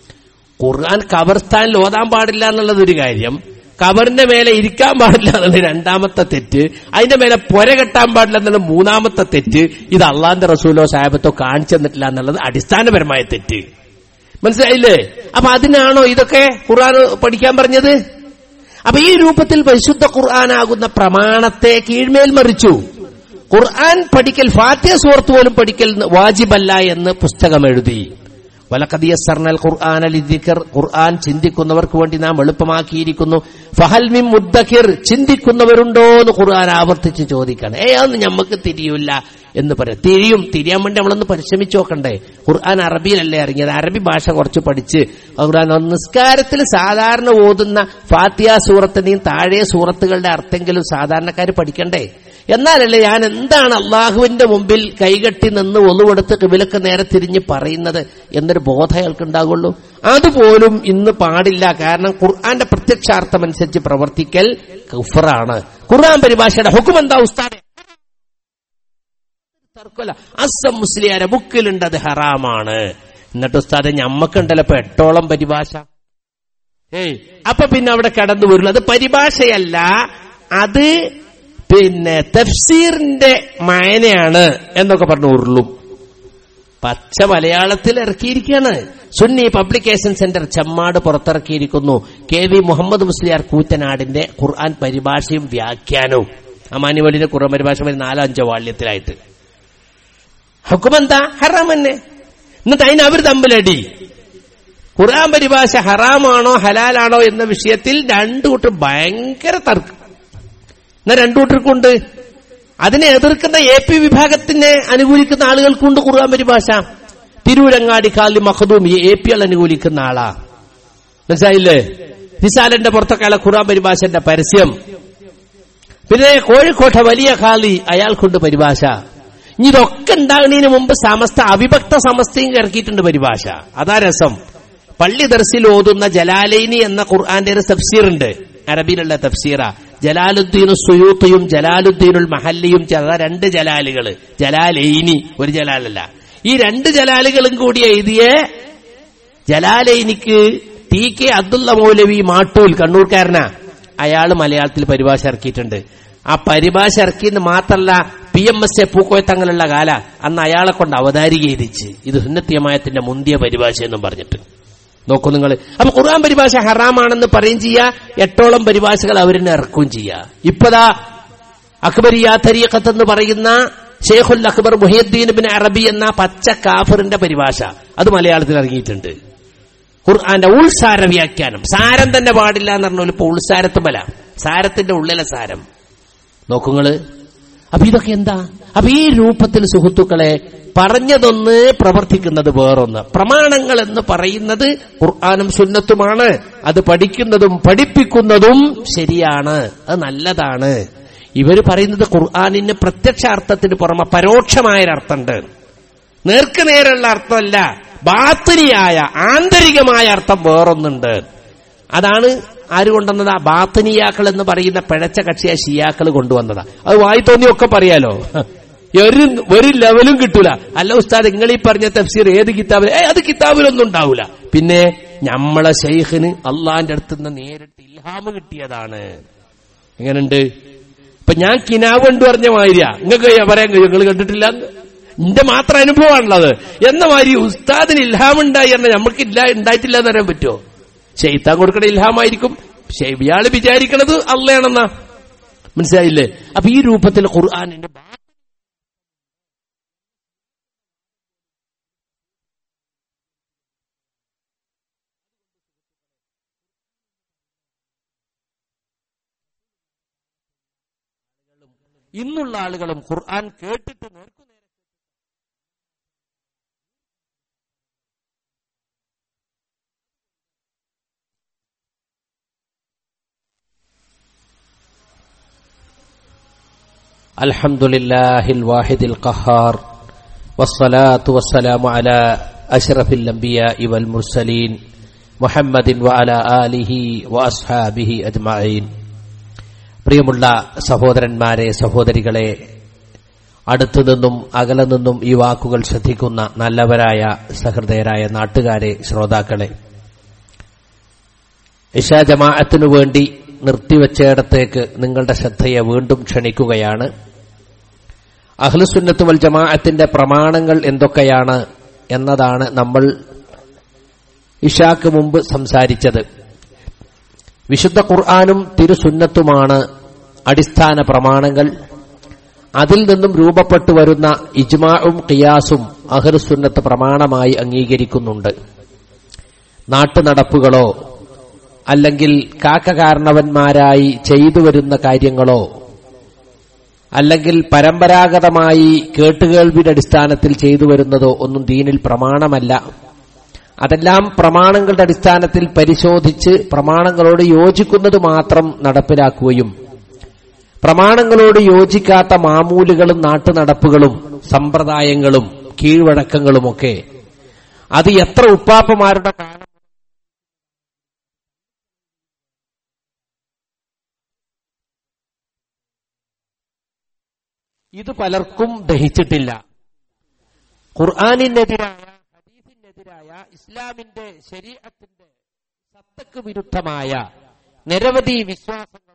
Speaker 1: ഖുർആൻ ഖബർസ്ഥാനിൽ ഓതാൻ പാടില്ല എന്നുള്ളത് ഒരു കാര്യം കബറിന്റെ മേലെ ഇരിക്കാൻ പാടില്ല എന്നുള്ളത് രണ്ടാമത്തെ തെറ്റ് അതിന്റെ മേലെ പൊര കെട്ടാൻ പാടില്ല എന്നുള്ള മൂന്നാമത്തെ തെറ്റ് ഇത് അള്ളാന്റെ റസൂലോ സാഹബത്തോ കാണിച്ചു തന്നിട്ടില്ല എന്നുള്ളത് അടിസ്ഥാനപരമായ തെറ്റ് മനസ്സിലായില്ലേ അപ്പൊ അതിനാണോ ഇതൊക്കെ ഖുർആൻ പഠിക്കാൻ പറഞ്ഞത് അപ്പൊ ഈ രൂപത്തിൽ പരിശുദ്ധ ഖുർആനാകുന്ന പ്രമാണത്തെ കീഴ്മേൽ മറിച്ചു ഖുർആൻ പഠിക്കൽ ഫാത്തിയ സുഹൃത്ത് പോലും പഠിക്കൽ വാജിബല്ല എന്ന് പുസ്തകം എഴുതി വലക്കദിയസർണൽ ഖുർആൻ അലിദിക്കർ ഖുർആൻ ചിന്തിക്കുന്നവർക്ക് വേണ്ടി നാം എളുപ്പമാക്കിയിരിക്കുന്നു ഫഹൽമിം മുദ്ദഖിർ ചിന്തിക്കുന്നവരുണ്ടോ എന്ന് ഖുർആൻ ആവർത്തിച്ച് ചോദിക്കണം ഏ അതൊന്നും ഞമ്മക്ക് തിരിയൂല എന്ന് പറയാം തിരിയും തിരിയാൻ വേണ്ടി നമ്മളൊന്ന് പരിശ്രമിച്ചു നോക്കണ്ടേ ഖുർആൻ അറബിയിലല്ലേ ഇറങ്ങിയത് അറബി ഭാഷ കുറച്ച് പഠിച്ച് ഖുർആൻ നിസ്കാരത്തിൽ സാധാരണ ഓതുന്ന ഫാത്തിയ സൂറത്തിന്റെയും താഴെ സൂറത്തുകളുടെ അർത്ഥമെങ്കിലും സാധാരണക്കാർ പഠിക്കണ്ടേ എന്നാലല്ലേ ഞാൻ എന്താണ് അള്ളാഹുവിന്റെ മുമ്പിൽ കൈകെട്ടി നിന്ന് ഒന്നുകൊടുത്ത് കിവിലൊക്കെ നേരെ തിരിഞ്ഞ് പറയുന്നത് എന്നൊരു ബോധം അയാൾക്ക് ഉണ്ടാകുള്ളൂ അതുപോലും ഇന്ന് പാടില്ല കാരണം ഖുർആന്റെ പ്രത്യക്ഷാർത്ഥം അനുസരിച്ച് പ്രവർത്തിക്കൽ കുഫറാണ് ഖുർആൻ പരിഭാഷയുടെ ഹുക്കും എന്താ ഉസ്താദെ തർക്കമല്ല അസം മുസ്ലിയാരെ ബുക്കിലുണ്ട് അത് ഹറാമാണ് എന്നിട്ട് ഉസ്താദെ ഞമ്മക്കുണ്ടല്ലോ ഇപ്പൊ എട്ടോളം പരിഭാഷ ഏയ് അപ്പൊ പിന്നെ അവിടെ കടന്നു വരുള്ളൂ അത് പരിഭാഷയല്ല അത് പിന്നെ തഫ്സീറിന്റെ മായനയാണ് എന്നൊക്കെ പറഞ്ഞു ഉരുളും പച്ച മലയാളത്തിൽ ഇറക്കിയിരിക്കുകയാണ് സുന്നി പബ്ലിക്കേഷൻ സെന്റർ ചെമ്മാട് പുറത്തിറക്കിയിരിക്കുന്നു കെ വി മുഹമ്മദ് മുസ്ലിയാർ കൂറ്റനാടിന്റെ ഖുർആൻ പരിഭാഷയും വ്യാഖ്യാനവും അമാനിവലിന്റെ ഖുർആൻ പരിഭാഷ ഒരു നാലോ അഞ്ചോ വാള്യത്തിലായിട്ട് ഹുക്കുമെന്താ ഹറാം തന്നെ എന്നിട്ട് അതിന് അവർ തമ്മിലടി ഖുർആൻ പരിഭാഷ ഹറാമാണോ ഹലാലാണോ എന്ന വിഷയത്തിൽ രണ്ടു കൂട്ടർ ഭയങ്കര തർക്കം എന്നാ രണ്ടു കൂട്ടർക്കുണ്ട് അതിനെ എതിർക്കുന്ന എ പി വിഭാഗത്തിനെ അനുകൂലിക്കുന്ന ആളുകൾക്കുണ്ട് ഖുർആൻ പരിഭാഷ തിരൂരങ്ങാടി കാലി മഖദൂം ഈ എ പി എൽ അനുകൂലിക്കുന്ന ആളാ മനസ്സിലായില്ലേ നിസാലന്റെ പുറത്തൊക്കെയുള്ള ഖുർആൻ പരിഭാഷന്റെ പരസ്യം പിന്നെ കോഴിക്കോട്ടെ വലിയ ഖാലി അയാൾക്കുണ്ട് പരിഭാഷ ഇനി ഇതൊക്കെ ഉണ്ടാകുന്നതിന് മുമ്പ് സമസ്ത അവിഭക്ത സമസ്തയും ഇറക്കിയിട്ടുണ്ട് പരിഭാഷ അതാ രസം പള്ളി ദർസിൽ ഓതുന്ന ജലാലൈനി എന്ന ഖുർആന്റെ ഒരു തഫ്സീറുണ്ട് അറബിയിലുള്ള തഫ്സീറ ജലാലുദ്ദീൻ സുയൂത്തിയും ജലാലുദ്ദീനുൽ മഹല്ലിയും അതാ രണ്ട് ജലാലുകള് ജലാലൈനി ഒരു ജലാലല്ല ഈ രണ്ട് ജലാലുകളും കൂടി എഴുതിയ ജലാലൈനിക്ക് ടി കെ അബ്ദുള്ള മൗലവി മാട്ടൂൽ കണ്ണൂർക്കാരനാ അയാൾ മലയാളത്തിൽ പരിഭാഷ ഇറക്കിയിട്ടുണ്ട് ആ പരിഭാഷ ഇറക്കിയെന്ന് മാത്രല്ല
Speaker 2: പി എം എസ് എ പൂക്കോയത്തങ്ങളുള്ള കാല അന്ന് അയാളെ കൊണ്ട് അവതാരിക എഴുതിച്ച് ഇത് സുന്നത്തിയമായത്തിന്റെ മുന്തിയ പരിഭാഷ എന്നും പറഞ്ഞിട്ട് നോക്കൂ നിങ്ങൾ അപ്പൊ ഖുർആൻ പരിഭാഷ ഹറാമാണെന്ന് പറയും ചെയ്യാ എട്ടോളം പരിഭാഷകൾ അവരിനെ ഇറക്കുകയും ചെയ്യാ ഇപ്പതാ അക്ബരിയ തരീഖത്ത് എന്ന് പറയുന്ന ഷെയ്ഖുൽ അക്ബർ മുഹിയുദ്ദീൻ ബിൻ അറബി എന്ന പച്ച കാഫറിന്റെ പരിഭാഷ അത് മലയാളത്തിൽ ഇറങ്ങിയിട്ടുണ്ട് ഖുർആന്റെ ഉൾസാര വ്യാഖ്യാനം സാരം തന്നെ പാടില്ല എന്ന് പറഞ്ഞാൽ ഇപ്പൊ ഉൾസാരത്തുമല്ല സാരത്തിന്റെ ഉള്ളിലെ സാരം നോക്കുങ്ങള് അപ്പൊ ഇതൊക്കെ എന്താ അപ്പൊ ഈ രൂപത്തിൽ സുഹൃത്തുക്കളെ പറഞ്ഞതൊന്ന് പ്രവർത്തിക്കുന്നത് വേറൊന്ന് പ്രമാണങ്ങൾ എന്ന് പറയുന്നത് ഖുർആാനും സുന്നത്തുമാണ് അത് പഠിക്കുന്നതും പഠിപ്പിക്കുന്നതും ശരിയാണ് അത് നല്ലതാണ് ഇവര് പറയുന്നത് ഖുർആാനിന് പ്രത്യക്ഷ അർത്ഥത്തിന് പുറമെ പരോക്ഷമായൊരർത്ഥമുണ്ട് നേർക്ക് നേരുള്ള അർത്ഥമല്ല ബാത്തിനിയായ ആന്തരികമായ അർത്ഥം വേറൊന്നുണ്ട് അതാണ് ആര് കൊണ്ടുവന്നതാ ബാത്തനിയാക്കൾ എന്ന് പറയുന്ന പിഴച്ച കക്ഷിയ ഷിയാക്കൾ കൊണ്ടുവന്നതാ അത് വായി തോന്നിയൊക്കെ പറയാലോ ഒരു ഒരു ലെവലും കിട്ടൂല അല്ല ഉസ്താദ് നിങ്ങൾ ഈ പറഞ്ഞ തഫ്സീർ ഏത് കിതാബിൽ ഏ അത് കിതാബിലൊന്നും ഉണ്ടാവൂല പിന്നെ നമ്മളെ ഷെയ്ഖിന് അള്ളാന്റെ അടുത്ത് നിന്ന് നേരിട്ട് ഇൽഹാമ് കിട്ടിയതാണ് എങ്ങനുണ്ട് ഇപ്പൊ ഞാൻ കിനാവ് കണ്ടു പറഞ്ഞ മാതിരിയാ നിങ്ങൾക്ക് പറയാൻ കഴിയും നിങ്ങൾ കണ്ടിട്ടില്ല എന്റെ മാത്രം അനുഭവമാണുള്ളത് എന്ന മാതിരി ഉസ്താദിന് ഇൽഹാമുണ്ടായി എന്ന നമുക്ക് ഇല്ല ഉണ്ടായിട്ടില്ല എന്ന് പറയാൻ പറ്റുമോ ഷെയ്ത്താൻ കൊടുക്കണ ഇൽഹാമായിരിക്കും ഷെ- ഇയാള് വിചാരിക്കണത് അള്ളയാണെന്നാ മനസ്സിലായില്ലേ അപ്പൊ ഈ രൂപത്തിൽ ഖുർആാനിന്റെ ഇന്നുള്ള ആളുകളും ഖുർആൻ കേട്ടിട്ട് നേർക്കുനേരെ الحمد لله الواحد القهار والصلاة والسلام على أشرف الأنبياء والمرسلين محمد وعلى آله وأصحابه أجمعين പ്രിയമുള്ള സഹോദരന്മാരെ സഹോദരികളെ അടുത്തു നിന്നും അകലെ നിന്നും ഈ വാക്കുകൾ ശ്രദ്ധിക്കുന്ന നല്ലവരായ സഹൃദയരായ നാട്ടുകാരെ ശ്രോതാക്കളെ ഇഷാ ജമാഅത്തിനു വേണ്ടി നിർത്തിവച്ചയിടത്തേക്ക് നിങ്ങളുടെ ശ്രദ്ധയെ വീണ്ടും ക്ഷണിക്കുകയാണ് അഹ്ലുസുന്നത്ത് വൽ ജമാഅത്തിന്റെ പ്രമാണങ്ങൾ എന്തൊക്കെയാണ് എന്നതാണ് നമ്മൾ ഇഷാക്ക് മുമ്പ് സംസാരിച്ചത് വിശുദ്ധ ഖുർആാനും തിരുസുന്നത്തുമാണ് അടിസ്ഥാന പ്രമാണങ്ങൾ അതിൽ നിന്നും രൂപപ്പെട്ടു വരുന്ന ഇജ്മാഉം ഖിയാസും അഹ്ലുസുന്നത്ത് പ്രമാണമായി അംഗീകരിക്കുന്നുണ്ട് നാട്ടുനടപ്പുകളോ അല്ലെങ്കിൽ കാക്കകാരണവന്മാരായി ചെയ്തു വരുന്ന കാര്യങ്ങളോ അല്ലെങ്കിൽ പരമ്പരാഗതമായി കേട്ടുകേൾവിയുടെ അടിസ്ഥാനത്തിൽ ചെയ്തു വരുന്നതോ ഒന്നും ദീനിൽ പ്രമാണമല്ല അതെല്ലാം പ്രമാണങ്ങളുടെ അടിസ്ഥാനത്തിൽ പരിശോധിച്ച് പ്രമാണങ്ങളോട് യോജിക്കുന്നത് മാത്രം നടപ്പിലാക്കുകയും പ്രമാണങ്ങളോട് യോജിക്കാത്ത മാമൂലുകളും നാട്ടുനടപ്പുകളും സമ്പ്രദായങ്ങളും കീഴ്വഴക്കങ്ങളുമൊക്കെ അത് എത്ര ഉപ്പാപ്പമാരുടെ കാലം ഇത് പലർക്കും ദഹിച്ചിട്ടില്ല ഖുർആാനിനെതിരായ ഹദീസിനെതിരായ ഇസ്ലാമിന്റെ ശരീരത്തിന്റെ സത്തക്ക് വിരുദ്ധമായ നിരവധി വിശ്വാസങ്ങളും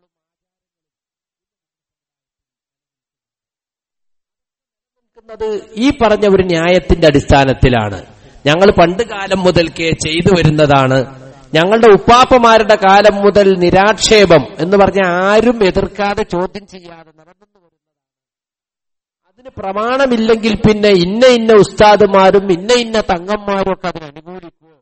Speaker 2: നിൽക്കുന്നത് ഈ പറഞ്ഞ ഒരു ന്യായത്തിന്റെ അടിസ്ഥാനത്തിലാണ് ഞങ്ങൾ പണ്ട് കാലം മുതൽക്കേ ചെയ്തു വരുന്നതാണ് ഞങ്ങളുടെ ഉപ്പാപ്പമാരുടെ കാലം മുതൽ നിരാക്ഷേപം എന്ന് പറഞ്ഞ ആരും എതിർക്കാതെ ചോദ്യം ചെയ്യാതെ നടന്നു വരുന്നതാണ് അതിന് പ്രമാണമില്ലെങ്കിൽ പിന്നെ ഇന്ന ഇന്ന ഉസ്താദുമാരും ഇന്ന ഇന്ന തങ്ങന്മാരും ഒക്കെ അതിന് അനുകൂലിക്കുമോ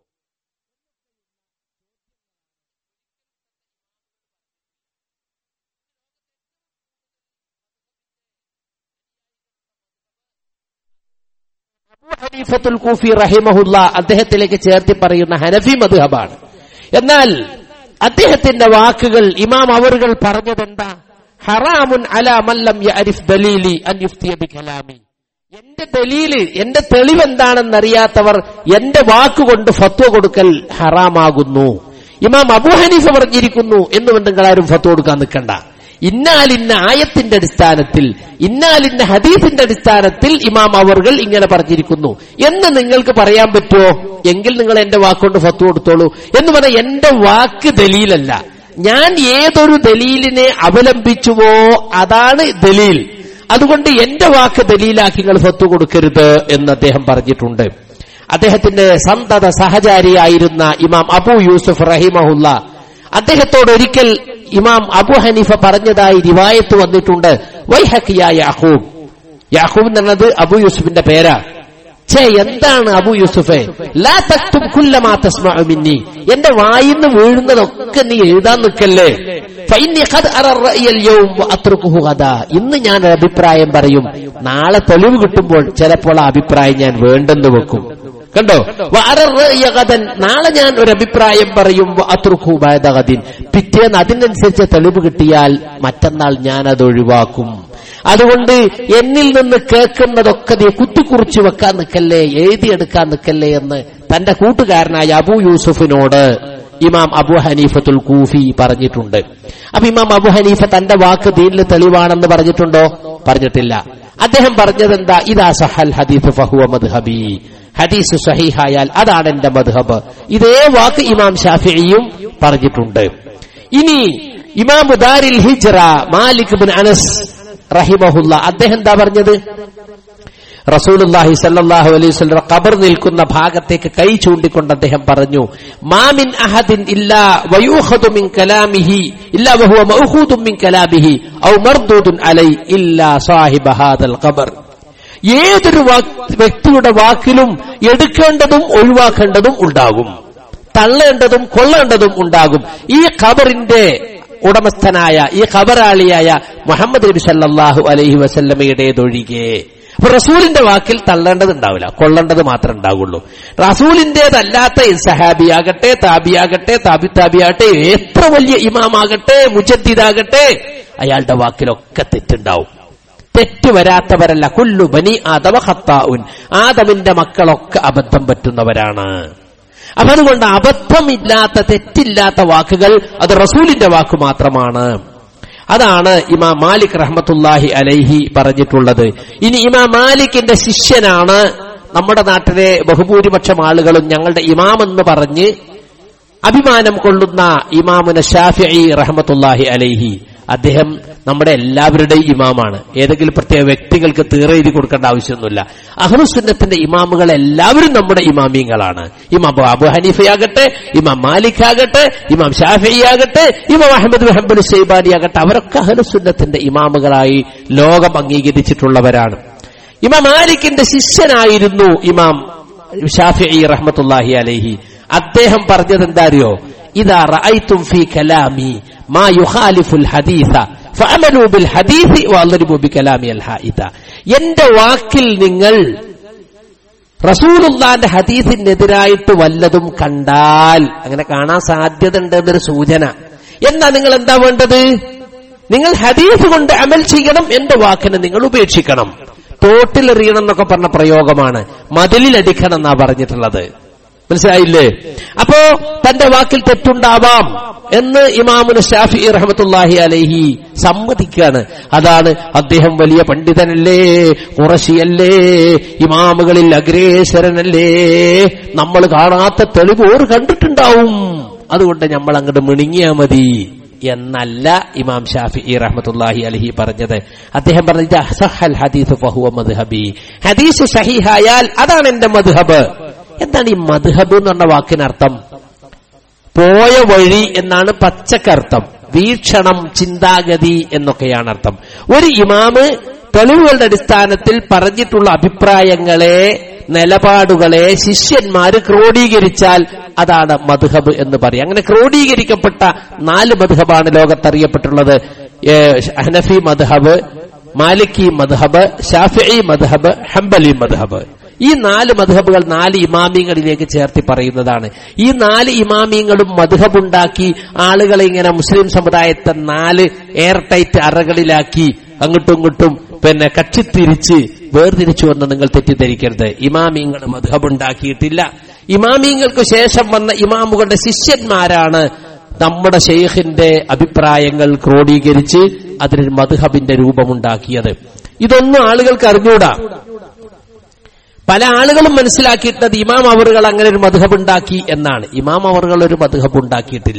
Speaker 2: അബൂ ഹനീഫത്തുൽ കൂഫി റഹിമഹുല്ല അദ്ദേഹത്തിലേക്ക് ചേർത്തി പറയുന്ന ഹനഫി മദ്ഹബാണ് എന്നാൽ അദ്ദേഹത്തിന്റെ വാക്കുകൾ ഇമാം അവറുകൾ പറഞ്ഞതെന്താ ഹറാമുൻ അലാ മല്ലം യഅരിഫ് ദലീലി അൻ യുഫ്തിയ ബികലാമി എന്റെ ദലീല് എന്റെ തെളിവെന്താണെന്നറിയാത്തവർ എന്റെ വാക്കുകൊണ്ട് ഫത്വ കൊടുക്കൽ ഹറാമാകുന്നു ഇമാം അബൂ ഹനീഫ പറഞ്ഞിരിക്കുന്നു എന്നുകൊണ്ട് നിങ്ങൾ ആരും ഫത്വ കൊടുക്കാൻ നിൽക്കണ്ട ഇന്നാലിന്ന ആയത്തിന്റെ അടിസ്ഥാനത്തിൽ ഇന്നാലിന്ന ഹദീസിന്റെ അടിസ്ഥാനത്തിൽ ഇമാം അവർകൾ ഇങ്ങനെ പറഞ്ഞിരിക്കുന്നു എന്ന് നിങ്ങൾക്ക് പറയാൻ പറ്റുമോ എങ്കിൽ നിങ്ങൾ എന്റെ വാക്കുകൊണ്ട് ഫത്വ കൊടുത്തോളൂ എന്ന് പറഞ്ഞാൽ എന്റെ വാക്ക് ദലീലല്ല ഞാൻ ഏതൊരു ദലീലിനെ അവലംബിച്ചുവോ അതാണ് ദലീൽ അതുകൊണ്ട് എന്റെ വാക്ക് ദലീലാക്കി നിങ്ങൾ സ്വത്ത് കൊടുക്കരുത് എന്ന് അദ്ദേഹം പറഞ്ഞിട്ടുണ്ട് അദ്ദേഹത്തിന്റെ സന്തത സഹചാരിയായിരുന്ന ഇമാം അബു യൂസുഫ് റഹിമഹുല്ല അദ്ദേഹത്തോട് ഒരിക്കൽ ഇമാം അബു ഹനീഫ പറഞ്ഞതായി റിവായത്ത് വന്നിട്ടുണ്ട് വൈഹക്കിയ യാഹൂബ് യാഹൂബ് എന്നുള്ളത് അബു യൂസുഫിന്റെ പേരാ ഛേ എന്താണ് അബു യൂസുഫെ ലാ തക്തും കുല്ലമാ തസ്മഉ മിന്നി എന്റെ വായിന്ന് വീഴുന്നതൊക്കെ നീ എഴുതാൻ നിൽക്കല്ലേ ഫഇന്നി ഖദ് അറ റഅയൽ യൗം വഅത്രുകുഹു ഗദാ ഇന്ന് ഞാൻ ഒരു അഭിപ്രായം പറയും നാളെ തെളിവ് കിട്ടുമ്പോൾ ചിലപ്പോൾ ആ അഭിപ്രായം ഞാൻ വേണ്ടെന്ന് വെക്കും കണ്ടോ വഅറ റഅയ ഗദൻ നാളെ ഞാൻ ഒരു അഭിപ്രായം പറയും വഅത്രുകുഹു ബഅദ ഗദിൻ പിറ്റേന്ന് അതിനനുസരിച്ച് തെളിവ് കിട്ടിയാൽ മറ്റന്നാൾ ഞാൻ അത് ഒഴിവാക്കും അതുകൊണ്ട് എന്നിൽ നിന്ന് കേൾക്കുന്നതൊക്കെ നീ കുത്തിക്കുറിച്ച് വെക്കാൻ നിൽക്കല്ലേ എഴുതിയെടുക്കാൻ നിൽക്കല്ലേ എന്ന് തന്റെ കൂട്ടുകാരനായ അബു യൂസുഫിനോട് ഇമാം അബു ഹനീഫത്തുൽ കൂഫി പറഞ്ഞിട്ടുണ്ട് അപ്പൊ ഇമാം അബു ഹനീഫ തന്റെ വാക്ക് ദീനിൽ തെളിവാണെന്ന് പറഞ്ഞിട്ടുണ്ടോ പറഞ്ഞിട്ടില്ല അദ്ദേഹം പറഞ്ഞത് എന്താ ഇതാ സഹൽ ഹദീഫ് ഫഹുവ മദ്ഹബി ഹദീസ് സഹീഹായാൽ അതാണ് എന്റെ മദ്ഹബ് ഇതേ വാക്ക് ഇമാം ഷാഫിയും പറഞ്ഞിട്ടുണ്ട് ഇനി ഇമാം ദാരിൽ ഹിജ്റ മാലിക് ബിൻ അനസ് റഹിമഹുല്ല അദ്ദേഹം എന്താ പറഞ്ഞത് റസൂലുല്ലാഹി സല്ലല്ലാഹു അലൈഹി വസല്ലം ഖബർ നിൽക്കുന്ന ഭാഗത്തേക്ക് കൈ ചൂണ്ടിക്കൊണ്ട് അദ്ദേഹം പറഞ്ഞു മാമിൻ അഹദിൻ ഇല്ലാ വയൂഖദു മിൻ കലാമിഹി ഇല്ലാ വഹുവ മഅഖൂദു മിൻ കലാമിഹി ഔ മർദൂദുൻ അലൈ ഇല്ലാ സാഹിബ ഹാദൽ ഖബർ ഏതൊരു വാക്ക് വ്യക്തിയുടെ വാക്കിലും എടുക്കേണ്ടതും ഒഴിവാക്കേണ്ടതും ഉണ്ടാകും തള്ളേണ്ടതും കൊള്ളേണ്ടതും ഉണ്ടാകും ഈ ഖബറിന്റെ ഉടമസ്ഥനായ ഈ ഖബറാളിയായ മുഹമ്മദ് നബി സല്ലല്ലാഹു അലൈഹി വസല്ലമയുടേതൊഴികെ അപ്പൊ റസൂലിന്റെ വാക്കിൽ തള്ളേണ്ടത് ഉണ്ടാവില്ല കൊള്ളേണ്ടത് മാത്രമേ ഉണ്ടാവുള്ളൂ റസൂലിന്റേതല്ലാത്ത സഹാബിയാകട്ടെ താബിയാകട്ടെ താബി താബിയാകട്ടെ എത്ര വലിയ ഇമാമാകട്ടെ മുജദ്ദിദാകട്ടെ അയാളുടെ വാക്കിലൊക്കെ തെറ്റുണ്ടാവും തെറ്റ് വരാത്തവരല്ല കുല്ലു ബനി ആദവ ഹത്താവുൻ ആദമിന്റെ മക്കളൊക്കെ അബദ്ധം പറ്റുന്നവരാണ് അപ്പൊ അതുകൊണ്ട് അബദ്ധമില്ലാത്ത തെറ്റില്ലാത്ത വാക്കുകൾ അത് റസൂലിന്റെ വാക്ക് മാത്രമാണ് അതാണ് ഇമാം മാലിക് റഹ്മത്തുല്ലാഹി അലൈഹി പറഞ്ഞിട്ടുള്ളത് ഇനി ഇമാം മാലിക്കിന്റെ ശിഷ്യനാണ് നമ്മുടെ നാട്ടിലെ ബഹുഭൂരിപക്ഷം ആളുകളും ഞങ്ങളുടെ ഇമാമെന്ന് പറഞ്ഞ് അഭിമാനം കൊള്ളുന്ന ഇമാമുന ഷാഫി റഹ്മത്തുല്ലാഹി അലൈഹി അദ്ദേഹം നമ്മുടെ എല്ലാവരുടെയും ഇമാമാണ് ഏതെങ്കിലും പ്രത്യേക വ്യക്തികൾക്ക് തീറെഴുതി കൊടുക്കേണ്ട ആവശ്യമൊന്നുമില്ല അഹ്ലുസുന്നത്തിന്റെ ഇമാമുകൾ എല്ലാവരും നമ്മുടെ ഇമാമിയങ്ങളാണ് ഇമാം അബു ഹനീഫയാകട്ടെ ഇമാം മാലിക് ആകട്ടെ ഇമാം ഷാഫി ആകട്ടെ ഇമാം അഹമ്മദ് ഹംബൽ ഷെയ്ബാനി ആകട്ടെ അവരൊക്കെ അഹ്ലുസുന്നത്തിന്റെ ഇമാമുകളായി ലോകം അംഗീകരിച്ചിട്ടുള്ളവരാണ് ഇമാം മാലിക്കിന്റെ ശിഷ്യനായിരുന്നു ഇമാം ഷാഫി റഹ്മത്തുല്ലാഹി അലൈഹി അദ്ദേഹം പറഞ്ഞത് എന്താ അറിയോ ഇതാ റഅയ്തും ഫീ കലാമി മാ യുഖാലിഫുൽ ഹദീസ ഫഅമലു ബിൽ ഹദീസി വഅദ്രിബു ബികലാമി അൽ ഹായിത എന്റെ വാക്കിൽ നിങ്ങൾ റസൂലുള്ളാന്റെ ഹദീസിനെതിരായിട്ട് വല്ലതും കണ്ടാൽ അങ്ങനെ കാണാൻ സാധ്യത ഉണ്ട് എന്നൊരു സൂചന എന്നാ നിങ്ങൾ എന്താ വേണ്ടത് നിങ്ങൾ ഹദീസ് കൊണ്ട് അമൽ ചെയ്യണം എന്റെ വാക്കിനെ നിങ്ങൾ ഉപേക്ഷിക്കണം തോട്ടിലെറിയണം എന്നൊക്കെ പറഞ്ഞ പ്രയോഗമാണ് മതിലിലടിക്കണം എന്നാ പറഞ്ഞിട്ടുള്ളത് മനസ്സിലായില്ലേ അപ്പോ തന്റെ വാക്കിൽ തെറ്റുണ്ടാവാം എന്ന് ഇമാമുന് ഷാഫി റഹമത്തുല്ലാഹി അലൈഹി സമ്മതിക്കാണ് അതാണ് അദ്ദേഹം വലിയ പണ്ഡിതനല്ലേ കുറശിയല്ലേ ഇമാമുകളിൽ അഗ്രേസരനല്ലേ നമ്മൾ കാണാത്ത തെളിവ് ഓർ കണ്ടിട്ടുണ്ടാവും അതുകൊണ്ട് നമ്മൾ അങ്ങോട്ട് മിണിങ്ങിയാ മതി എന്നല്ല ഇമാം ഷാഫി റഹ്മത്തുല്ലാഹി അലഹി പറഞ്ഞത് അദ്ദേഹം പറഞ്ഞത് അസഹൽ ഹദീസ് ഫഹുവ മദ്ഹബി ഹദീസ് സഹിഹായാൽ അതാണ് എന്റെ മദ്ഹബ് എന്താണ് ഈ മദ്ഹബ് എന്ന് പറഞ്ഞ വാക്കിനർത്ഥം പോയ വഴി എന്നാണ് പച്ചക്കർത്ഥം വീക്ഷണം ചിന്താഗതി എന്നൊക്കെയാണ് അർത്ഥം ഒരു ഇമാമ് തെളിവുകളുടെ അടിസ്ഥാനത്തിൽ പറഞ്ഞിട്ടുള്ള അഭിപ്രായങ്ങളെ നിലപാടുകളെ ശിഷ്യന്മാര് ക്രോഡീകരിച്ചാൽ അതാണ് മധുഹബ് എന്ന് പറയും അങ്ങനെ ക്രോഡീകരിക്കപ്പെട്ട നാല് മധുഹബാണ് ലോകത്തറിയപ്പെട്ടുള്ളത് ഹനഫി മധുഹബ് മാലിക്കി മധുഹബ് ഷാഫി മധുഹബ് ഹംബലി മധുഹബ് ഈ നാല് മധുഹബുകൾ നാല് ഇമാമിയങ്ങളിലേക്ക് ചേർത്തി പറയുന്നതാണ് ഈ നാല് ഇമാമിയങ്ങളും മധുഹബുണ്ടാക്കി ആളുകളെ ഇങ്ങനെ മുസ്ലിം സമുദായത്തെ നാല് എയർ ടൈറ്റ് അറകളിലാക്കി അങ്ങോട്ടും ഇങ്ങോട്ടും പിന്നെ കക്ഷിത്തിരിച്ച് വേർതിരിച്ചു എന്ന് നിങ്ങൾ തെറ്റിദ്ധരിക്കരുത് ഇമാമിയങ്ങൾ മധുഹബുണ്ടാക്കിയിട്ടില്ല ഇമാമിയങ്ങൾക്ക് ശേഷം വന്ന ഇമാമുകളുടെ ശിഷ്യന്മാരാണ് നമ്മുടെ ഷെയ്ഖിന്റെ അഭിപ്രായങ്ങൾ ക്രോഡീകരിച്ച് അതിനൊരു മധുഹബിന്റെ രൂപമുണ്ടാക്കിയത് ഇതൊന്നും ആളുകൾക്ക് അറിഞ്ഞൂടാ പല ആളുകളും മനസ്സിലാക്കിയിട്ടത് ഇമാം അവറുകൾ അങ്ങനെ ഒരു മധുഹബ് ഉണ്ടാക്കി എന്നാണ് ഇമാം അവറുകൾ ഒരു മധുഹബ് ഉണ്ടാക്കിയിട്ടില്ല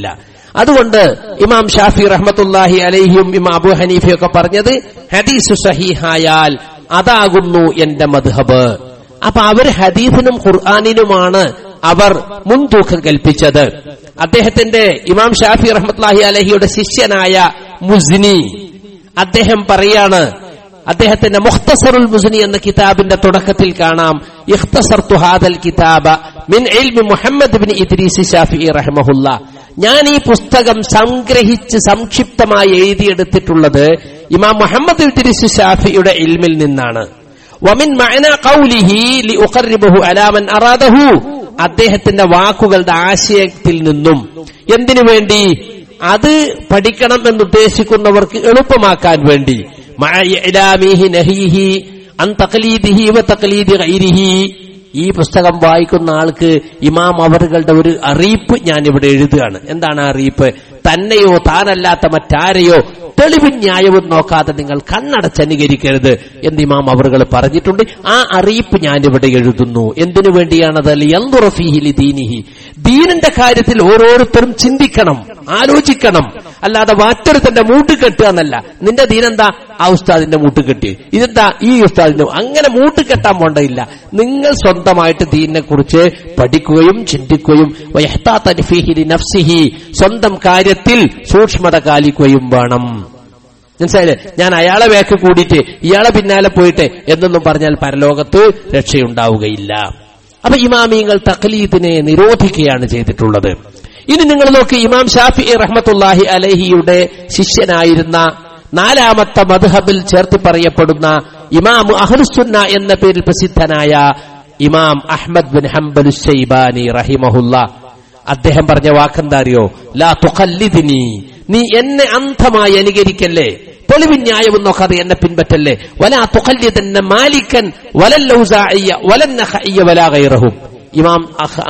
Speaker 2: അതുകൊണ്ട് ഇമാം ഷാഫി റഹ്മത്തുല്ലാഹി അലൈഹിയും ഇമാം അബു ഹനീഫയൊക്കെ പറഞ്ഞത് ഹദീസ് സഹീഹായാൽ അതാകുന്നു എന്റെ മദ്ഹബ് അപ്പൊ അവർ ഹദീസിനും ഖുർആാനിനുമാണ് അവർ മുൻതൂക്കം കൽപ്പിച്ചത് അദ്ദേഹത്തിന്റെ ഇമാം ഷാഫി റഹ്മത്തുല്ലാഹി അലഹിയുടെ ശിഷ്യനായ മുസ്നി അദ്ദേഹം പറയാണ് അദ്ദേഹത്തിന്റെ മുഖ്തസറുൽ മുസ്നി എന്ന കിതാബിന്റെ തുടക്കത്തിൽ കാണാം ഇഖ്തസർതു ഹാദൽ കിതാബ മിൻ ഇൽമി മുഹമ്മദ് ബിൻ ഇദ്രീസ് ഷാഫി റഹ്മഹുല്ല ഞാൻ ഈ പുസ്തകം സംഗ്രഹിച്ച് സംക്ഷിപ്തമായി എഴുതിയെടുത്തിട്ടുള്ളത് ഇമാം മുഹമ്മദ് ഇദ്രീസ് ഷാഫിയുടെ ഇൽമിൽ നിന്നാണ് വമിൻ മഅന ഖൗലിഹി ലിഉഖർരിബഹു അലാ മൻ അറാദഹു അദ്ദേഹത്തിന്റെ വാക്കുകളുടെ ആശയത്തിൽ നിന്നും എന്തിനു വേണ്ടി അത് പഠിക്കണം എന്ന് ഉദ്ദേശിക്കുന്നവർക്ക് എളുപ്പമാക്കാൻ വേണ്ടി മഅ ഇഅ്ലാമിഹി നഹീഹി അൻ തഖലീദിഹി വ തഖലീദി ഗൈരിഹി ഈ പുസ്തകം വായിക്കുന്ന ആൾക്ക് ഇമാം അവറുകളുടെ ഒരു അറിയിപ്പ് ഞാൻ ഇവിടെ എഴുതുകയാണ് എന്താണ് ആ അറിയിപ്പ് തന്നെയോ താനല്ലാത്ത മറ്റാരെയോ തെളിവും ന്യായവും നോക്കാതെ നിങ്ങൾ കണ്ണടച്ചനുകരിക്കരുത് എന്ന് ഇമാം അവറുകൾ പറഞ്ഞിട്ടുണ്ട് ആ അറിയിപ്പ് ഞാൻ ഇവിടെ എഴുതുന്നു എന്തിനു വേണ്ടിയാണത് യന്തുറഫീഹിലി ദീനിഹി ദീനിന്റെ കാര്യത്തിൽ ഓരോരുത്തരും ചിന്തിക്കണം ആലോചിക്കണം അല്ലാതെ മറ്റൊരുത്തന്റെ മൂട്ട് കെട്ടുക എന്നല്ല നിന്റെ ദീനെന്താ ആ ഉസ്താദിന്റെ മൂട്ട് കെട്ടി ഇതെന്താ ഈ ഉസ്താദിന്റെ അങ്ങനെ മൂട്ട് കെട്ടാൻ പോണ്ടയില്ല നിങ്ങൾ സ്വന്തമായിട്ട് ദീനിനെ കുറിച്ച് പഠിക്കുകയും ചിന്തിക്കുകയും വയഹ്താത്തൻ ഫീഹിലി നഫ്സിഹി സ്വന്തം കാര്യത്തിൽ സൂക്ഷ്മത കാലിക്കുകയും വേണം മനസ്സിലായില്ലേ ഞാൻ അയാളെ വേക്ക് കൂടിയിട്ട് ഇയാളെ പിന്നാലെ പോയിട്ട് എന്നൊന്നും പറഞ്ഞാൽ പരലോകത്ത് രക്ഷയുണ്ടാവുകയില്ല അപ്പൊ ഇമാമിയങ്ങൾ തഖലീദിനെ നിരോധിക്കുകയാണ് ചെയ്തിട്ടുള്ളത് ഇനി നിങ്ങൾ നോക്കി ഇമാം ഷാഫി റഹ്മത്തുല്ലാഹി അലഹിയുടെ ശിഷ്യനായിരുന്ന നാലാമത്തെ മദ്ഹബിൽ ചേർത്ത് പറയപ്പെടുന്ന ഇമാം അഹ്ലുസുന്ന എന്ന പേരിൽ പ്രസിദ്ധനായ ഇമാം അഹ്മദ് ബിൻ ഹംബലു ഷൈബാനി റഹിമഹുല്ല അദ്ദേഹം പറഞ്ഞ വാക്കെന്താ അറിയോ ലാ തുഖല്ലിദിനി നീ എന്നെ അന്ധമായി അനുകരിക്കല്ലേ തെളിവ് ന്യായവും നോക്കാതെ എന്നെ പിൻപറ്റല്ലേ വലാ തുഖല്ലിദന്ന മാലിക്കൻ വലല്ലൗസാഇയ വലന്നഖഇയ വലാ ഗൈറഹും ഇമാം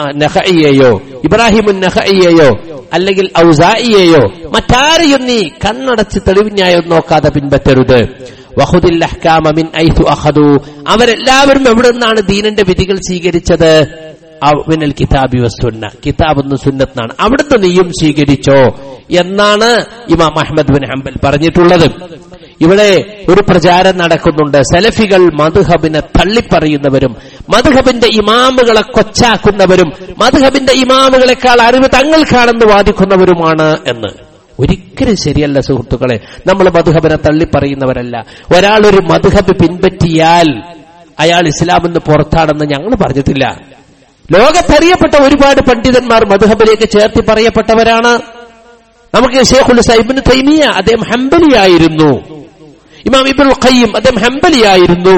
Speaker 2: നഖഇയെയോ ഇബ്രാഹിമുൻ നഖഇയെയോ അല്ലെങ്കിൽ ഔസായിയെയോ മറ്റാരെയും നീ കണ്ണടച്ച് തെളിവ് ന്യായം നോക്കാതെ പിൻപറ്റരുത് വഹുദിൽ അഹ്കാമ മിൻ ഐസു അഖദു അവരെല്ലാവരും എവിടെ നിന്നാണ് ദീനന്റെ വിധികൾ സ്വീകരിച്ചത് മിനൽ കിതാബി വസുന്ന കിതാബ് എന്ന് സുന്നത്താണ് അവിടുന്ന് നീയും സ്വീകരിച്ചോ എന്നാണ് ഇമാം അഹമ്മദ് ബിൻ ഹംബൽ പറഞ്ഞിട്ടുള്ളത് ഇവിടെ ഒരു പ്രചാരം നടക്കുന്നുണ്ട് സലഫികൾ മധുഹബിനെ തള്ളിപ്പറയുന്നവരും മധുഹബിന്റെ ഇമാമുകളെ കൊച്ചാക്കുന്നവരും മധുഹബിന്റെ ഇമാമുകളെക്കാൾ അറിവ് തങ്ങൾക്കാണെന്ന് വാദിക്കുന്നവരുമാണ് എന്ന് ഒരിക്കലും ശരിയല്ല സുഹൃത്തുക്കളെ നമ്മൾ മധുഹബിനെ തള്ളിപ്പറയുന്നവരല്ല ഒരാൾ ഒരു മധുഹബ് പിൻപറ്റിയാൽ അയാൾ ഇസ്ലാമെന്ന് പുറത്താണെന്ന് ഞങ്ങൾ പറഞ്ഞിട്ടില്ല ലോകത്തറിയപ്പെട്ട ഒരുപാട് പണ്ഡിതന്മാർ മധുഹബിലേക്ക് ചേർത്തി പറയപ്പെട്ടവരാണ് നമുക്ക് ഷേഖുൽ സൈബിന് തൈമിയ അദ്ദേഹം ഹംബലിയായിരുന്നു ഇമാം ഇബുൽ ഖയ്യം അദ്ദേഹം ഹംബലിയായിരുന്നു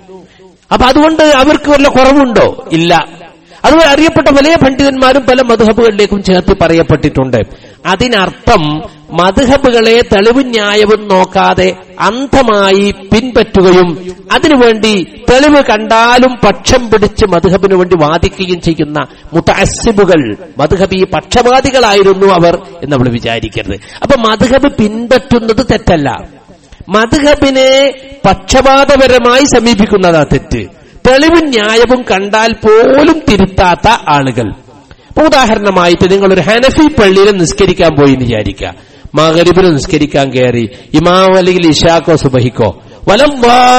Speaker 2: അപ്പൊ അതുകൊണ്ട് അവർക്ക് വല്ല കുറവുണ്ടോ ഇല്ല അതുപോലെ അറിയപ്പെട്ട വലിയ പണ്ഡിതന്മാരും പല മധുഹബുകളിലേക്കും ചേർത്ത് പറയപ്പെട്ടിട്ടുണ്ട് അതിനർത്ഥം മധുഹബുകളെ തെളിവ് ന്യായവും നോക്കാതെ അന്ധമായി പിൻപറ്റുകയും അതിനുവേണ്ടി തെളിവ് കണ്ടാലും പക്ഷം പിടിച്ച് മധുഹബിനു വേണ്ടി വാദിക്കുകയും ചെയ്യുന്ന മുത്തഅസ്സിബുകൾ മധുഹബി പക്ഷപാതികളായിരുന്നു അവർ എന്ന് നമ്മൾ വിചാരിക്കരുത് അപ്പൊ മധുഹബ് പിൻപറ്റുന്നത് തെറ്റല്ല മധുഹബിനെ പക്ഷപാതപരമായി സമീപിക്കുന്നതാ തെറ്റ് തെളിവും ന്യായവും കണ്ടാൽ പോലും തിരുത്താത്ത ആളുകൾ ഇപ്പൊ ഉദാഹരണമായിട്ട് നിങ്ങൾ ഒരു ഹനഫി പള്ളിയിൽ നിസ്കരിക്കാൻ പോയി എന്ന് വിചാരിക്കുക മകരിബിന് നിസ്കരിക്കാൻ കയറി ഇമാം അല്ലെങ്കിൽ ഇഷാക്കോ സുബഹിക്കോ വലം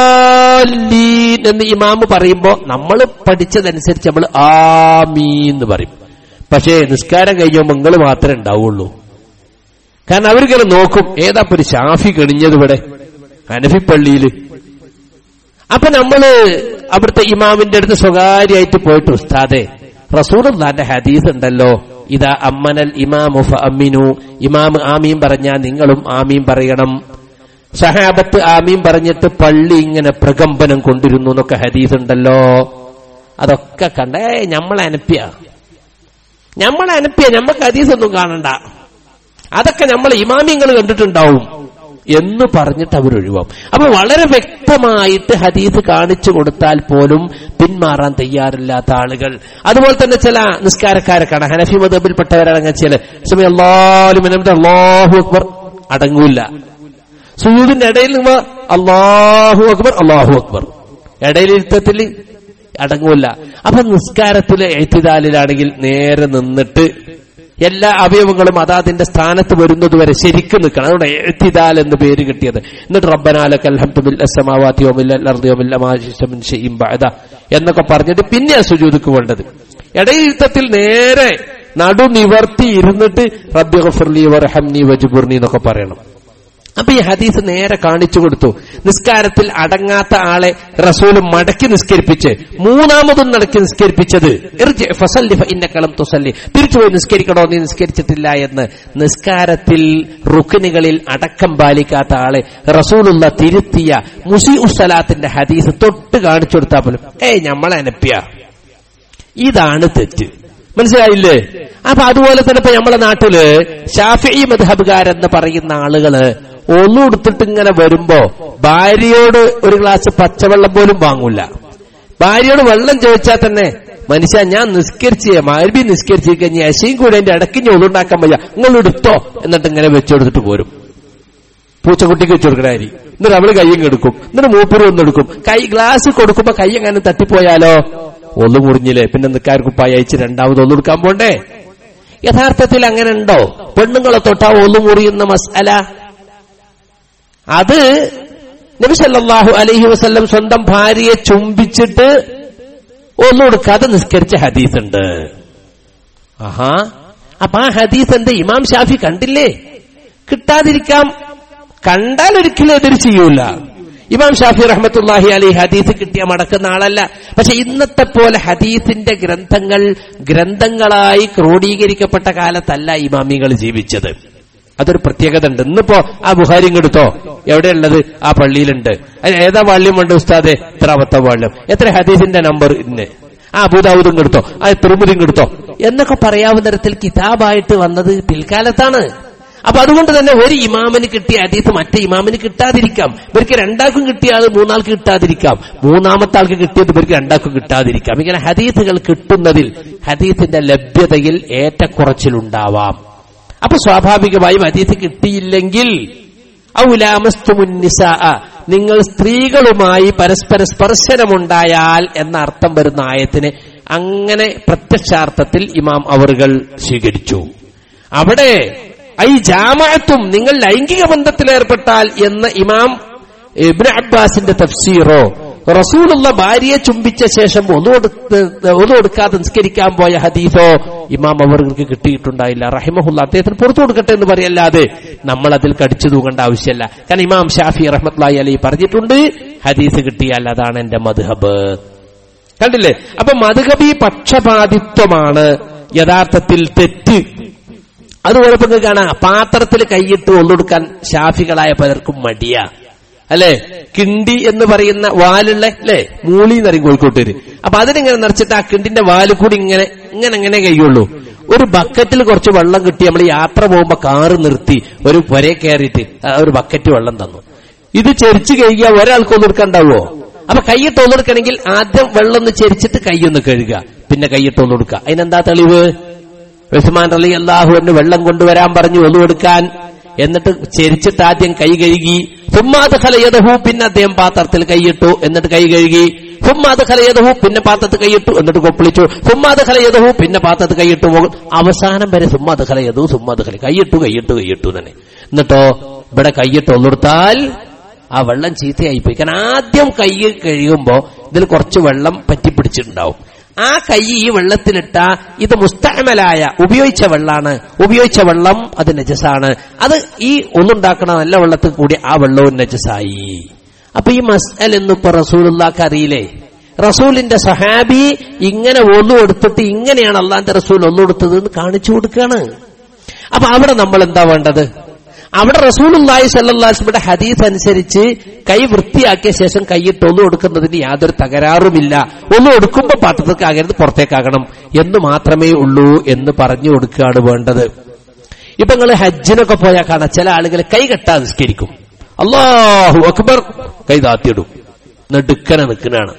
Speaker 2: വാലീൻ എന്ന് ഇമാമ് പറയുമ്പോ നമ്മൾ പഠിച്ചതനുസരിച്ച് നമ്മൾ ആമീന്ന് പറയും പക്ഷേ നിസ്കാരം കഴിഞ്ഞോ നിങ്ങൾ മാത്രമേ ഉണ്ടാവുള്ളൂ കാരണം അവരിങ്ങനെ നോക്കും ഏതാ ഇപ്പൊ ഒരു ഷാഫി കണിഞ്ഞത് ഇവിടെ ഹനഫി പള്ളിയിൽ അപ്പൊ നമ്മള് അവിടുത്തെ ഇമാമിന്റെ അടുത്ത് സ്വകാര്യമായിട്ട് പോയിട്ട് ഉസ്താദെ റസൂലുള്ളാന്റെ ഹദീസ് ഉണ്ടല്ലോ ഇതാ അമ്മനൽ ഇമാമു അമ്മിനു ഇമാം ആമീൻ പറഞ്ഞാൽ നിങ്ങളും ആമീൻ പറയണം സഹാബത്ത് ആമീൻ പറഞ്ഞിട്ട് പള്ളി ഇങ്ങനെ പ്രകമ്പനം കൊണ്ടിരുന്നു എന്നൊക്കെ ഹദീസ് ഉണ്ടല്ലോ അതൊക്കെ കണ്ടേ ഞമ്മളെ അനപ്പിയ ഞമ്മളെ അനപ്പിയ ഞമ്മക്ക് ഹദീസ് ഒന്നും കാണണ്ട അതൊക്കെ നമ്മൾ ഇമാമിങ്ങൾ കണ്ടിട്ടുണ്ടാവും എന്ന് പറഞ്ഞിട്ട് അവർ ഒഴിവാവും അപ്പൊ വളരെ വ്യക്തമായിട്ട് ഹദീസ് കാണിച്ചു കൊടുത്താൽ പോലും പിന്മാറാൻ തയ്യാറില്ലാത്ത ആളുകൾ അതുപോലെ തന്നെ ചില നിസ്കാരക്കാരെ കാണാം ഹനഫി മതബിൽപ്പെട്ടവരടങ്ങ ചില സമയം അള്ളാഹുലും അള്ളാഹു അക്ബർ അടങ്ങൂല സുയൂദിന്റെ ഇടയിൽ നിന്ന് അള്ളാഹു അക്ബർ അള്ളാഹു അക്ബർ ഇടയിലിരുത്തത്തിൽ അടങ്ങൂല അപ്പൊ നിസ്കാരത്തിലെ എഴുത്തിദാലിലാണെങ്കിൽ നേരെ നിന്നിട്ട് എല്ലാ അവയവങ്ങളും അതാതിന്റെ സ്ഥാനത്ത് വരുന്നത് വരെ ശരിക്കും നിൽക്കണം അതുകൊണ്ട് എഴുത്തിദാൽ എന്ന് പേര് കിട്ടിയത് എന്നിട്ട് റബ്ബനാലക്ക് അൽഹംദുബിൽ എന്നൊക്കെ പറഞ്ഞിട്ട് പിന്നെ സുജൂദക്ക് വേണ്ടത് ഇടയിരുത്തത്തിൽ നേരെ നടു നിവർത്തി ഇരുന്നിട്ട് റബ്ബി ഗഫർലി വർഹംനി വജുബുർനി എന്നൊക്കെ പറയണം അപ്പൊ ഈ ഹദീസ് നേരെ കാണിച്ചു കൊടുത്തു നിസ്കാരത്തിൽ അടങ്ങാത്ത ആളെ റസൂല് മടക്കി നിസ്കരിപ്പിച്ച് മൂന്നാമതും നടക്കി നിസ്കരിപ്പിച്ചത് ഇർജി ഫസല്ലി ഇന്നക്കളം തുസല്ലി തിരിച്ചുപോയി നിസ്കരിക്കണോ നീ നിസ്കരിച്ചിട്ടില്ല എന്ന് നിസ്കാരത്തിൽ റുക്കിനുകളിൽ അടക്കം പാലിക്കാത്ത ആളെ റസൂലുള്ള തിരുത്തിയ മുസി ഉസ്സലാത്തിന്റെ ഹദീസ് തൊട്ട് കാണിച്ചു കൊടുത്താൽ പോലും ഏയ് ഞമ്മളെ അനപ്പിയ ഇതാണ് തെറ്റ് മനസ്സിലായില്ലേ അപ്പൊ അതുപോലെ തന്നെ ഇപ്പൊ നമ്മുടെ നാട്ടില് ഷാഫി മദ്ഹബുകാരെന്ന് പറയുന്ന ആളുകള് ഒന്നു എടുത്തിട്ട് ഇങ്ങനെ വരുമ്പോ ഭാര്യയോട് ഒരു ഗ്ലാസ് പച്ചവെള്ളം പോലും വാങ്ങൂല ഭാര്യയോട് വെള്ളം ചോദിച്ചാൽ തന്നെ മനുഷ്യ ഞാൻ നിസ്കരിച്ച് മാരുബി നിസ്കരിച്ച് കഴിഞ്ഞ് അശയും കൂടെ എന്റെ ഇടയ്ക്ക് ഞാൻ ഒന്നുണ്ടാക്കാൻ വയ്യ നിങ്ങൾ എടുത്തോ എന്നിട്ട് ഇങ്ങനെ വെച്ചെടുത്തിട്ട് പോരും പൂച്ചക്കുട്ടിക്ക് വെച്ചു കൊടുക്കണ അരി എന്നിട്ട് അവള് കയ്യും എടുക്കും എന്നിട്ട് മൂപ്പര് ഒന്നെടുക്കും കൈ ഗ്ലാസ് കൊടുക്കുമ്പോ കൈ എങ്ങനെ തട്ടിപ്പോയാലോ ഒന്ന് മുറിഞ്ഞില്ലേ പിന്നെ നിൽക്കാർക്കുപ്പായി അയച്ച് രണ്ടാമത് ഒന്ന് എടുക്കാൻ പോണ്ടേ യഥാർത്ഥത്തിൽ അങ്ങനെ ഉണ്ടോ പെണ്ണുങ്ങളെ തൊട്ടാ ഒന്നു മുറിയുന്ന മസാല അത് നബി സല്ലല്ലാഹു അലൈഹി വസല്ലം സ്വന്തം ഭാര്യയെ ചുംബിച്ചിട്ട് ഒന്നും കൊടുക്കാതെ നിസ്കരിച്ച ഹദീസ് ഉണ്ട് ആഹാ അപ്പൊ ആ ഹദീസ് എന്ത് ഇമാം ഷാഫി കണ്ടില്ലേ കിട്ടാതിരിക്കാം കണ്ടാൽ ഒരിക്കലും എതിര് ചെയ്യൂല ഇമാം ഷാഫി റഹ്മത്തുല്ലാഹി അലി ഹദീസ് കിട്ടിയ മടക്കുന്ന ആളല്ല പക്ഷെ ഇന്നത്തെ പോലെ ഹദീസിന്റെ ഗ്രന്ഥങ്ങൾ ഗ്രന്ഥങ്ങളായി ക്രോഡീകരിക്കപ്പെട്ട കാലത്തല്ല ഇമാമികൾ ജീവിച്ചത് അതൊരു പ്രത്യേകത ഉണ്ട് ഇന്നിപ്പോ ആ ബുഹാരിങ് എടുത്തോ എവിടെയുള്ളത് ആ പള്ളിയിലുണ്ട് അത് ഏതാ വാള്യം വേണ്ട ഉസ്താദെ ഇത്രാമത്തെ വാള്യം എത്ര ഹദീസിന്റെ നമ്പർ ഇന്ന് ആ അബൂദാവൂദും എടുത്തോ ആ തിരുമുതിയും എടുത്തോ എന്നൊക്കെ പറയാവുന്ന തരത്തിൽ കിതാബായിട്ട് വന്നത് പിൽക്കാലത്താണ് അപ്പൊ അതുകൊണ്ട് തന്നെ ഒരു ഇമാമിന് കിട്ടിയ ഹദീസ് മറ്റേ ഇമാമിന് കിട്ടാതിരിക്കാം ഇവർക്ക് രണ്ടാൾക്കും കിട്ടിയ ആൾ മൂന്നാൾക്ക് കിട്ടാതിരിക്കാം മൂന്നാമത്തെ ആൾക്ക് കിട്ടിയത് ഇവർക്ക് രണ്ടാൾക്കും കിട്ടാതിരിക്കാം ഇങ്ങനെ ഹദീസുകൾ കിട്ടുന്നതിൽ ഹദീസിന്റെ ലഭ്യതയിൽ ഏറ്റക്കുറച്ചിലുണ്ടാവാം അപ്പൊ സ്വാഭാവികമായും ഹദീസ് കിട്ടിയില്ലെങ്കിൽ ഔലാമസ്തുമുന്നിസ നിങ്ങൾ സ്ത്രീകളുമായി പരസ്പര സ്പർശനമുണ്ടായാൽ എന്ന അർത്ഥം വരുന്ന ആയത്തിന് അങ്ങനെ പ്രത്യക്ഷാർത്ഥത്തിൽ ഇമാം അവറുകൾ സ്വീകരിച്ചു അവിടെ ഐ ജാമാഅത്തും നിങ്ങൾ ലൈംഗിക ബന്ധത്തിലേർപ്പെട്ടാൽ എന്ന് ഇമാം ഇബ്ന അബ്ബാസിന്റെ തഫ്സീറോ റസൂലുള്ള ഭാര്യയെ ചുംബിച്ച ശേഷം ഒന്നു കൊടുത്ത് ഒന്നു കൊടുക്കാതെ നിസ്കരിക്കാൻ പോയ ഹദീഫോ ഇമാം അവർക്ക് കിട്ടിയിട്ടുണ്ടായില്ല റഹിമഹുല്ല അദ്ദേഹത്തിന് പുറത്തു കൊടുക്കട്ടെ എന്ന് പറയല്ലാതെ നമ്മൾ അതിൽ കടിച്ചു തൂങ്ങേണ്ട ആവശ്യമല്ല കാരണം ഇമാം ഷാഫി റഹ്മത്ലായി അലി പറഞ്ഞിട്ടുണ്ട് ഹദീസ് കിട്ടിയാൽ അതാണ് എന്റെ മധുഹബ് കണ്ടില്ലേ അപ്പൊ മധുഹബി പക്ഷപാതിത്വമാണ് യഥാർത്ഥത്തിൽ തെറ്റ് അതുപോലെ ഇപ്പൊ കാണാം പാത്രത്തിൽ കൈയിട്ട് ഒന്നെടുക്കാൻ ഷാഫികളായ പലർക്കും മടിയാ അല്ലെ കിണ്ടി എന്ന് പറയുന്ന വാലുള്ള അല്ലെ മൂളി എന്ന് പറയും കോഴിക്കോട്ടൂര് അപ്പൊ അതിനിങ്ങനെ നിറച്ചിട്ട് ആ കിണ്ടിന്റെ വാല് കൂടി ഇങ്ങനെ ഇങ്ങനെ ഇങ്ങനെ കഴിയുള്ളൂ ഒരു ബക്കറ്റിൽ കുറച്ച് വെള്ളം കിട്ടി നമ്മൾ യാത്ര പോകുമ്പോ കാറ് നിർത്തി ഒരു പുരേ കയറിയിട്ട് ഒരു ബക്കറ്റ് വെള്ളം തന്നു ഇത് ചെരിച്ചു കഴിയുക ഒരാൾക്ക് ഒന്നെടുക്കണ്ടാവോ അപ്പൊ കൈയിട്ട് ഒന്നെടുക്കണമെങ്കിൽ ആദ്യം വെള്ളം ഒന്ന് ചെരിച്ചിട്ട് കൈയൊന്ന് കഴുകുക പിന്നെ കൈയിട്ട് ഒന്നെടുക്കുക അതിനെന്താ തെളിവ് ഉസ്മാൻ അലി അള്ളാഹുവിന് വെള്ളം കൊണ്ടുവരാൻ പറഞ്ഞു ഒന്നു കൊടുക്കാൻ എന്നിട്ട് ചെരിച്ചിട്ട് ആദ്യം കൈ കഴുകി ഹുമ്മാത് ഖലയതഹു പിന്നെ അദ്ദേഹം പാത്രത്തിൽ കൈയിട്ടു എന്നിട്ട് കൈ കഴുകി ഹുമ്മാത് ഖലയതഹു പിന്നെ പാത്രത്തിൽ കൈയിട്ടു എന്നിട്ട് കൊപ്പിളിച്ചു ഹുമ്മാത് ഖലയതഹു പിന്നെ പാത്രത്തിൽ കൈയിട്ടു അവസാനം വരെ സുമ്മാത് ഖലയതു സുമ്മാത് ഖല കൈയിട്ടു കൈയിട്ടു കൈയിട്ടു തന്നെ എന്നിട്ടോ ഇവിടെ കൈയിട്ട് ഒന്നെടുത്താൽ ആ വെള്ളം ചീത്തയായിപ്പോയി കാരണം ആദ്യം കൈ കഴുകുമ്പോ ഇതിൽ കുറച്ച് വെള്ളം പറ്റിപ്പിടിച്ചിട്ടുണ്ടാവും ആ കൈ ഈ വെള്ളത്തിലിട്ട ഇത് മുസ്തമലായ ഉപയോഗിച്ച വെള്ളാണ് ഉപയോഗിച്ച വെള്ളം അത് നജസാണ് അത് ഈ ഒന്നുണ്ടാക്കണ നല്ല വെള്ളത്തിൽ കൂടി ആ വെള്ളവും നജസായി അപ്പൊ ഈ മസ്അൽ എന്നിപ്പോ റസൂലുള്ളാക്ക് അറിയില്ലേ റസൂലിന്റെ സഹാബി ഇങ്ങനെ ഒന്നു എടുത്തിട്ട് ഇങ്ങനെയാണ് അള്ളാന്റെ റസൂൽ ഒന്നു കൊടുത്തത് എന്ന് കാണിച്ചു കൊടുക്കുകയാണ് അപ്പൊ അവിടെ നമ്മൾ എന്താ വേണ്ടത് അവിടെ റസൂലുള്ളാഹി സല്ലാസ്മിയുടെ ഹദീസ് അനുസരിച്ച് കൈ വൃത്തിയാക്കിയ ശേഷം കൈയിട്ട് ഒന്നു കൊടുക്കുന്നതിന് യാതൊരു തകരാറുമില്ല ഒന്നു കൊടുക്കുമ്പോൾ പാത്രത്തേക്കാകരുത് പുറത്തേക്കാകണം എന്ന് മാത്രമേ ഉള്ളൂ എന്ന് പറഞ്ഞു കൊടുക്കുകയാണ് വേണ്ടത് ഇപ്പൊ നിങ്ങൾ ഹജ്ജിനൊക്കെ പോയാൽ കാണാം ചില ആളുകൾ കൈ കെട്ടാ നിസ്കരിക്കും അള്ളാഹു അക്ബർ കൈ താത്തിയിടും നെടുക്കനെ നിൽക്കുന്നതാണ്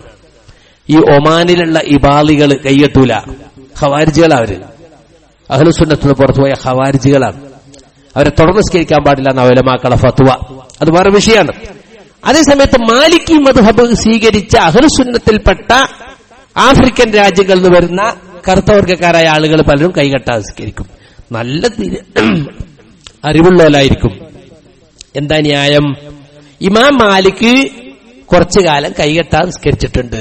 Speaker 2: ഈ ഒമാനിലുള്ള ഇബാലികൾ കൈയെട്ടൂല ഖവാരിജികളാ അവര് അഹ്ലുസുന്നത്തിന് പുറത്തു പോയ ഖവാരിജികളാണ് അവരെ തുടർന്ന് സ്കരിക്കാൻ പാടില്ല എന്ന അവലമാക്കളെ ഫത്വ അത് വേറെ വിഷയമാണ് അതേസമയത്ത് മാലിക്കി മധുഹബ് സ്വീകരിച്ച അഹ്ലുസുന്നത്തിൽപ്പെട്ട ആഫ്രിക്കൻ രാജ്യങ്ങളിൽ നിന്ന് വരുന്ന കറുത്തവർഗക്കാരായ ആളുകൾ പലരും കൈകെട്ടാതെ സ്കരിക്കും നല്ല തിരി- അറിവുള്ളവരായിരിക്കും എന്താ ന്യായം ഇമാം മാലിക് കുറച്ചു കാലം കൈകെട്ടാൻ നിസ്കരിച്ചിട്ടുണ്ട്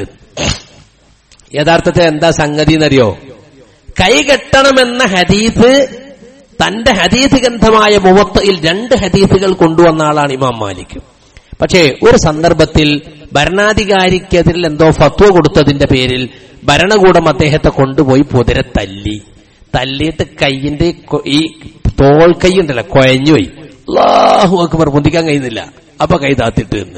Speaker 2: യഥാർത്ഥത്തിൽ എന്താ സംഗതി എന്നറിയോ കൈകെട്ടണമെന്ന ഹദീസ് തന്റെ ഹദീസ് ഗ്രന്ഥമായ മുവത്തയിൽ രണ്ട് ഹദീസുകൾ കൊണ്ടുവന്ന ആളാണ് ഇമാം മാലിക് പക്ഷേ ഒരു സന്ദർഭത്തിൽ ഭരണാധികാരിക്കെതിരിൽ എന്തോ ഫത്വ കൊടുത്തതിന്റെ പേരിൽ ഭരണകൂടം അദ്ദേഹത്തെ കൊണ്ടുപോയി പൊതിരെ തല്ലി തല്ലിയിട്ട് കൈയിന്റെ കൊ- ഈ തോൾ കൈ ഉണ്ടല്ലോ കൊയഞ്ഞുപോയി അള്ളാഹു അക്ബർ പൊന്തിക്കാൻ കഴിയുന്നില്ല അപ്പൊ കൈ താത്തിട്ട് നിന്ന്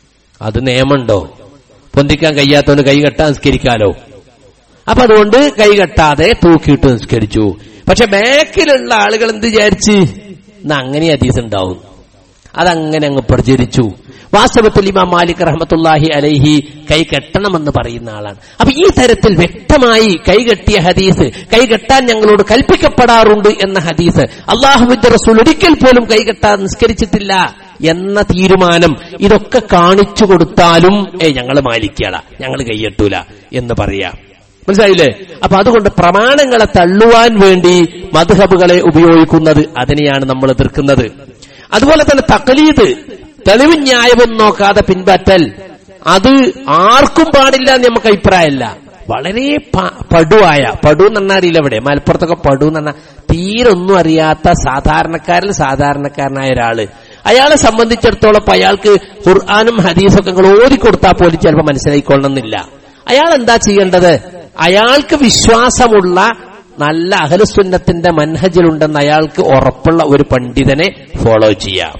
Speaker 2: അത് നിയമമുണ്ടോ പൊന്തിക്കാൻ കഴിയാത്തവന് കൈ കെട്ടാൻ നിസ്കരിക്കാലോ അപ്പൊ അതുകൊണ്ട് കൈ കെട്ടാതെ തൂക്കിയിട്ട് നിസ്കരിച്ചു പക്ഷെ ബാക്കിലുള്ള ആളുകൾ എന്ത് വിചാരിച്ച് എന്നാ അങ്ങനെ ഹദീസ് ഉണ്ടാവും അതങ്ങനെ അങ്ങ് പ്രചരിച്ചു വാസ്തവത്തിൽ ഇമാം മാലിക് റഹ്മത്തുല്ലാഹി അലൈഹി കൈ കെട്ടണമെന്ന് പറയുന്ന ആളാണ് അപ്പൊ ഈ തരത്തിൽ വ്യക്തമായി കൈ കെട്ടിയ ഹദീസ് കൈ കെട്ടാൻ ഞങ്ങളോട് കൽപ്പിക്കപ്പെടാറുണ്ട് എന്ന ഹദീസ് അള്ളാഹുവിന്റെ റസൂൽ ഒരിക്കൽ പോലും കൈ കെട്ടാൻ നിസ്കരിച്ചിട്ടില്ല എന്ന തീരുമാനം ഇതൊക്കെ കാണിച്ചു കൊടുത്താലും ഏ ഞങ്ങൾ മാലിക്കല ഞങ്ങൾ കൈയ്യട്ടൂല എന്ന് പറയാം മനസ്സിലായില്ലേ അപ്പൊ അതുകൊണ്ട് പ്രമാണങ്ങളെ തള്ളുവാൻ വേണ്ടി മധുഹബുകളെ ഉപയോഗിക്കുന്നത് അതിനെയാണ് നമ്മൾ എതിർക്കുന്നത് അതുപോലെ തന്നെ തക്ലീദ് തെളിവ് ന്യായവും നോക്കാതെ പിൻപറ്റൽ അത് ആർക്കും പാടില്ല എന്ന് നമുക്ക് അഭിപ്രായമല്ല വളരെ പ- പടുവായ പടു എന്ന് പറഞ്ഞാൽ അറിയില്ല ഇവിടെ മലപ്പുറത്തൊക്കെ പടു എന്ന് പറഞ്ഞാൽ തീരെ ഒന്നും അറിയാത്ത സാധാരണക്കാരിൽ സാധാരണക്കാരനായ ഒരാള് അയാളെ സംബന്ധിച്ചിടത്തോളം ഇപ്പൊ അയാൾക്ക് ഖുർആാനും ഹദീസൊക്കെ നിങ്ങൾ ഓതിക്കൊടുത്താൽ പോലും ചിലപ്പോൾ മനസ്സിലായിക്കൊള്ളണമെന്നില്ല അയാൾ എന്താ ചെയ്യേണ്ടത് അയാൾക്ക് വിശ്വാസമുള്ള നല്ല അഹലുസുന്നത്തിന്റെ മൻഹജിലുണ്ടെന്ന് അയാൾക്ക് ഉറപ്പുള്ള ഒരു പണ്ഡിതനെ ഫോളോ ചെയ്യാം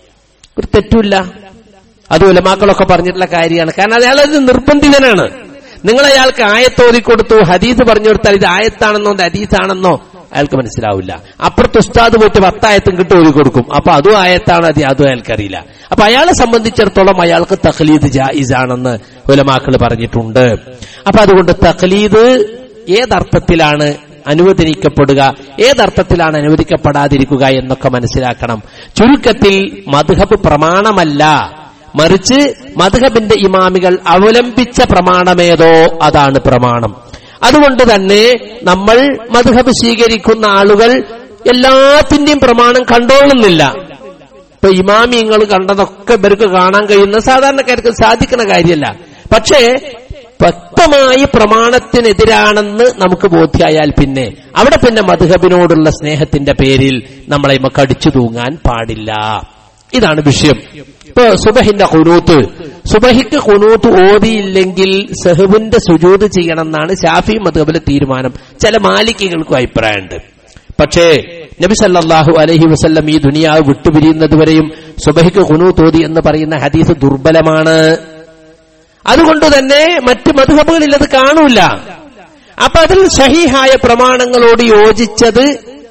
Speaker 2: ഒരു തെറ്റുമില്ല അത് ഉലമാക്കളൊക്കെ പറഞ്ഞിട്ടുള്ള കാര്യമാണ് കാരണം അയാൾ അത് നിർബന്ധിതനാണ് നിങ്ങൾ അയാൾക്ക് ആയത്തോതി കൊടുത്തു ഹദീസ് പറഞ്ഞു കൊടുത്താൽ ഇത് ആയത്താണെന്നോ ഇത് ഹദീസാണെന്നോ അയാൾക്ക് മനസ്സിലാവില്ല അപ്പുറത്ത് ഉസ്താദ് പോയിട്ട് പത്തായത്തും കിട്ടി ഓതി കൊടുക്കും അപ്പൊ അതും ആയത്താണ് അത് അതും അയാൾക്കറിയില്ല അപ്പൊ അയാളെ സംബന്ധിച്ചിടത്തോളം അയാൾക്ക് തഖ്ലീദ് ജായിസാണെന്ന് ഉലമാക്കൾ പറഞ്ഞിട്ടുണ്ട് അപ്പൊ അതുകൊണ്ട് തഖ്ലീദ് ഏതർത്ഥത്തിലാണ് അനുവദനിക്കപ്പെടുക ഏതർത്ഥത്തിലാണ് അനുവദിക്കപ്പെടാതിരിക്കുക എന്നൊക്കെ മനസ്സിലാക്കണം ചുരുക്കത്തിൽ മധുഹബ് പ്രമാണമല്ല മറിച്ച് മധുഹബിന്റെ ഇമാമികൾ അവലംബിച്ച പ്രമാണമേതോ അതാണ് പ്രമാണം അതുകൊണ്ട് തന്നെ നമ്മൾ മധുഹബ് സ്വീകരിക്കുന്ന ആളുകൾ എല്ലാത്തിന്റെയും പ്രമാണം കണ്ടോളുന്നില്ല ഇപ്പൊ ഇമാമിങ്ങൾ കണ്ടതൊക്കെ ഇവർക്ക് കാണാൻ കഴിയുന്ന സാധാരണക്കാർക്ക് സാധിക്കുന്ന കാര്യമല്ല പക്ഷേ വ്യക്തമായി പ്രമാണത്തിനെതിരാണെന്ന് നമുക്ക് ബോധ്യമായാൽ പിന്നെ അവിടെ പിന്നെ മധുഹബിനോടുള്ള സ്നേഹത്തിന്റെ പേരിൽ നമ്മളെ കടിച്ചു തൂങ്ങാൻ പാടില്ല ഇതാണ് വിഷയം ഇപ്പൊ സുബഹിന്റെ കുനൂത്ത് സുബഹിക്ക് കുനൂത്ത് ഓതിയില്ലെങ്കിൽ സെഹബിന്റെ സുജൂത് ചെയ്യണമെന്നാണ് ഷാഫി മധുഹബിലെ തീരുമാനം ചില മാലിക്കുകൾക്കും അഭിപ്രായമുണ്ട് പക്ഷേ നബി സല്ലല്ലാഹു അലൈഹി വസല്ലം ഈ ദുനിയാവ് വിട്ടുപിരിയുന്നതുവരെയും സുബഹിക്ക് കുനൂത്ത് ഓതി എന്ന് പറയുന്ന ഹദീസ് ദുർബലമാണ് അതുകൊണ്ട് തന്നെ മറ്റ് മധുഹബുകളിൽ അത് കാണൂല അപ്പൊ അതിൽ സഹീഹായ പ്രമാണങ്ങളോട് യോജിച്ചത്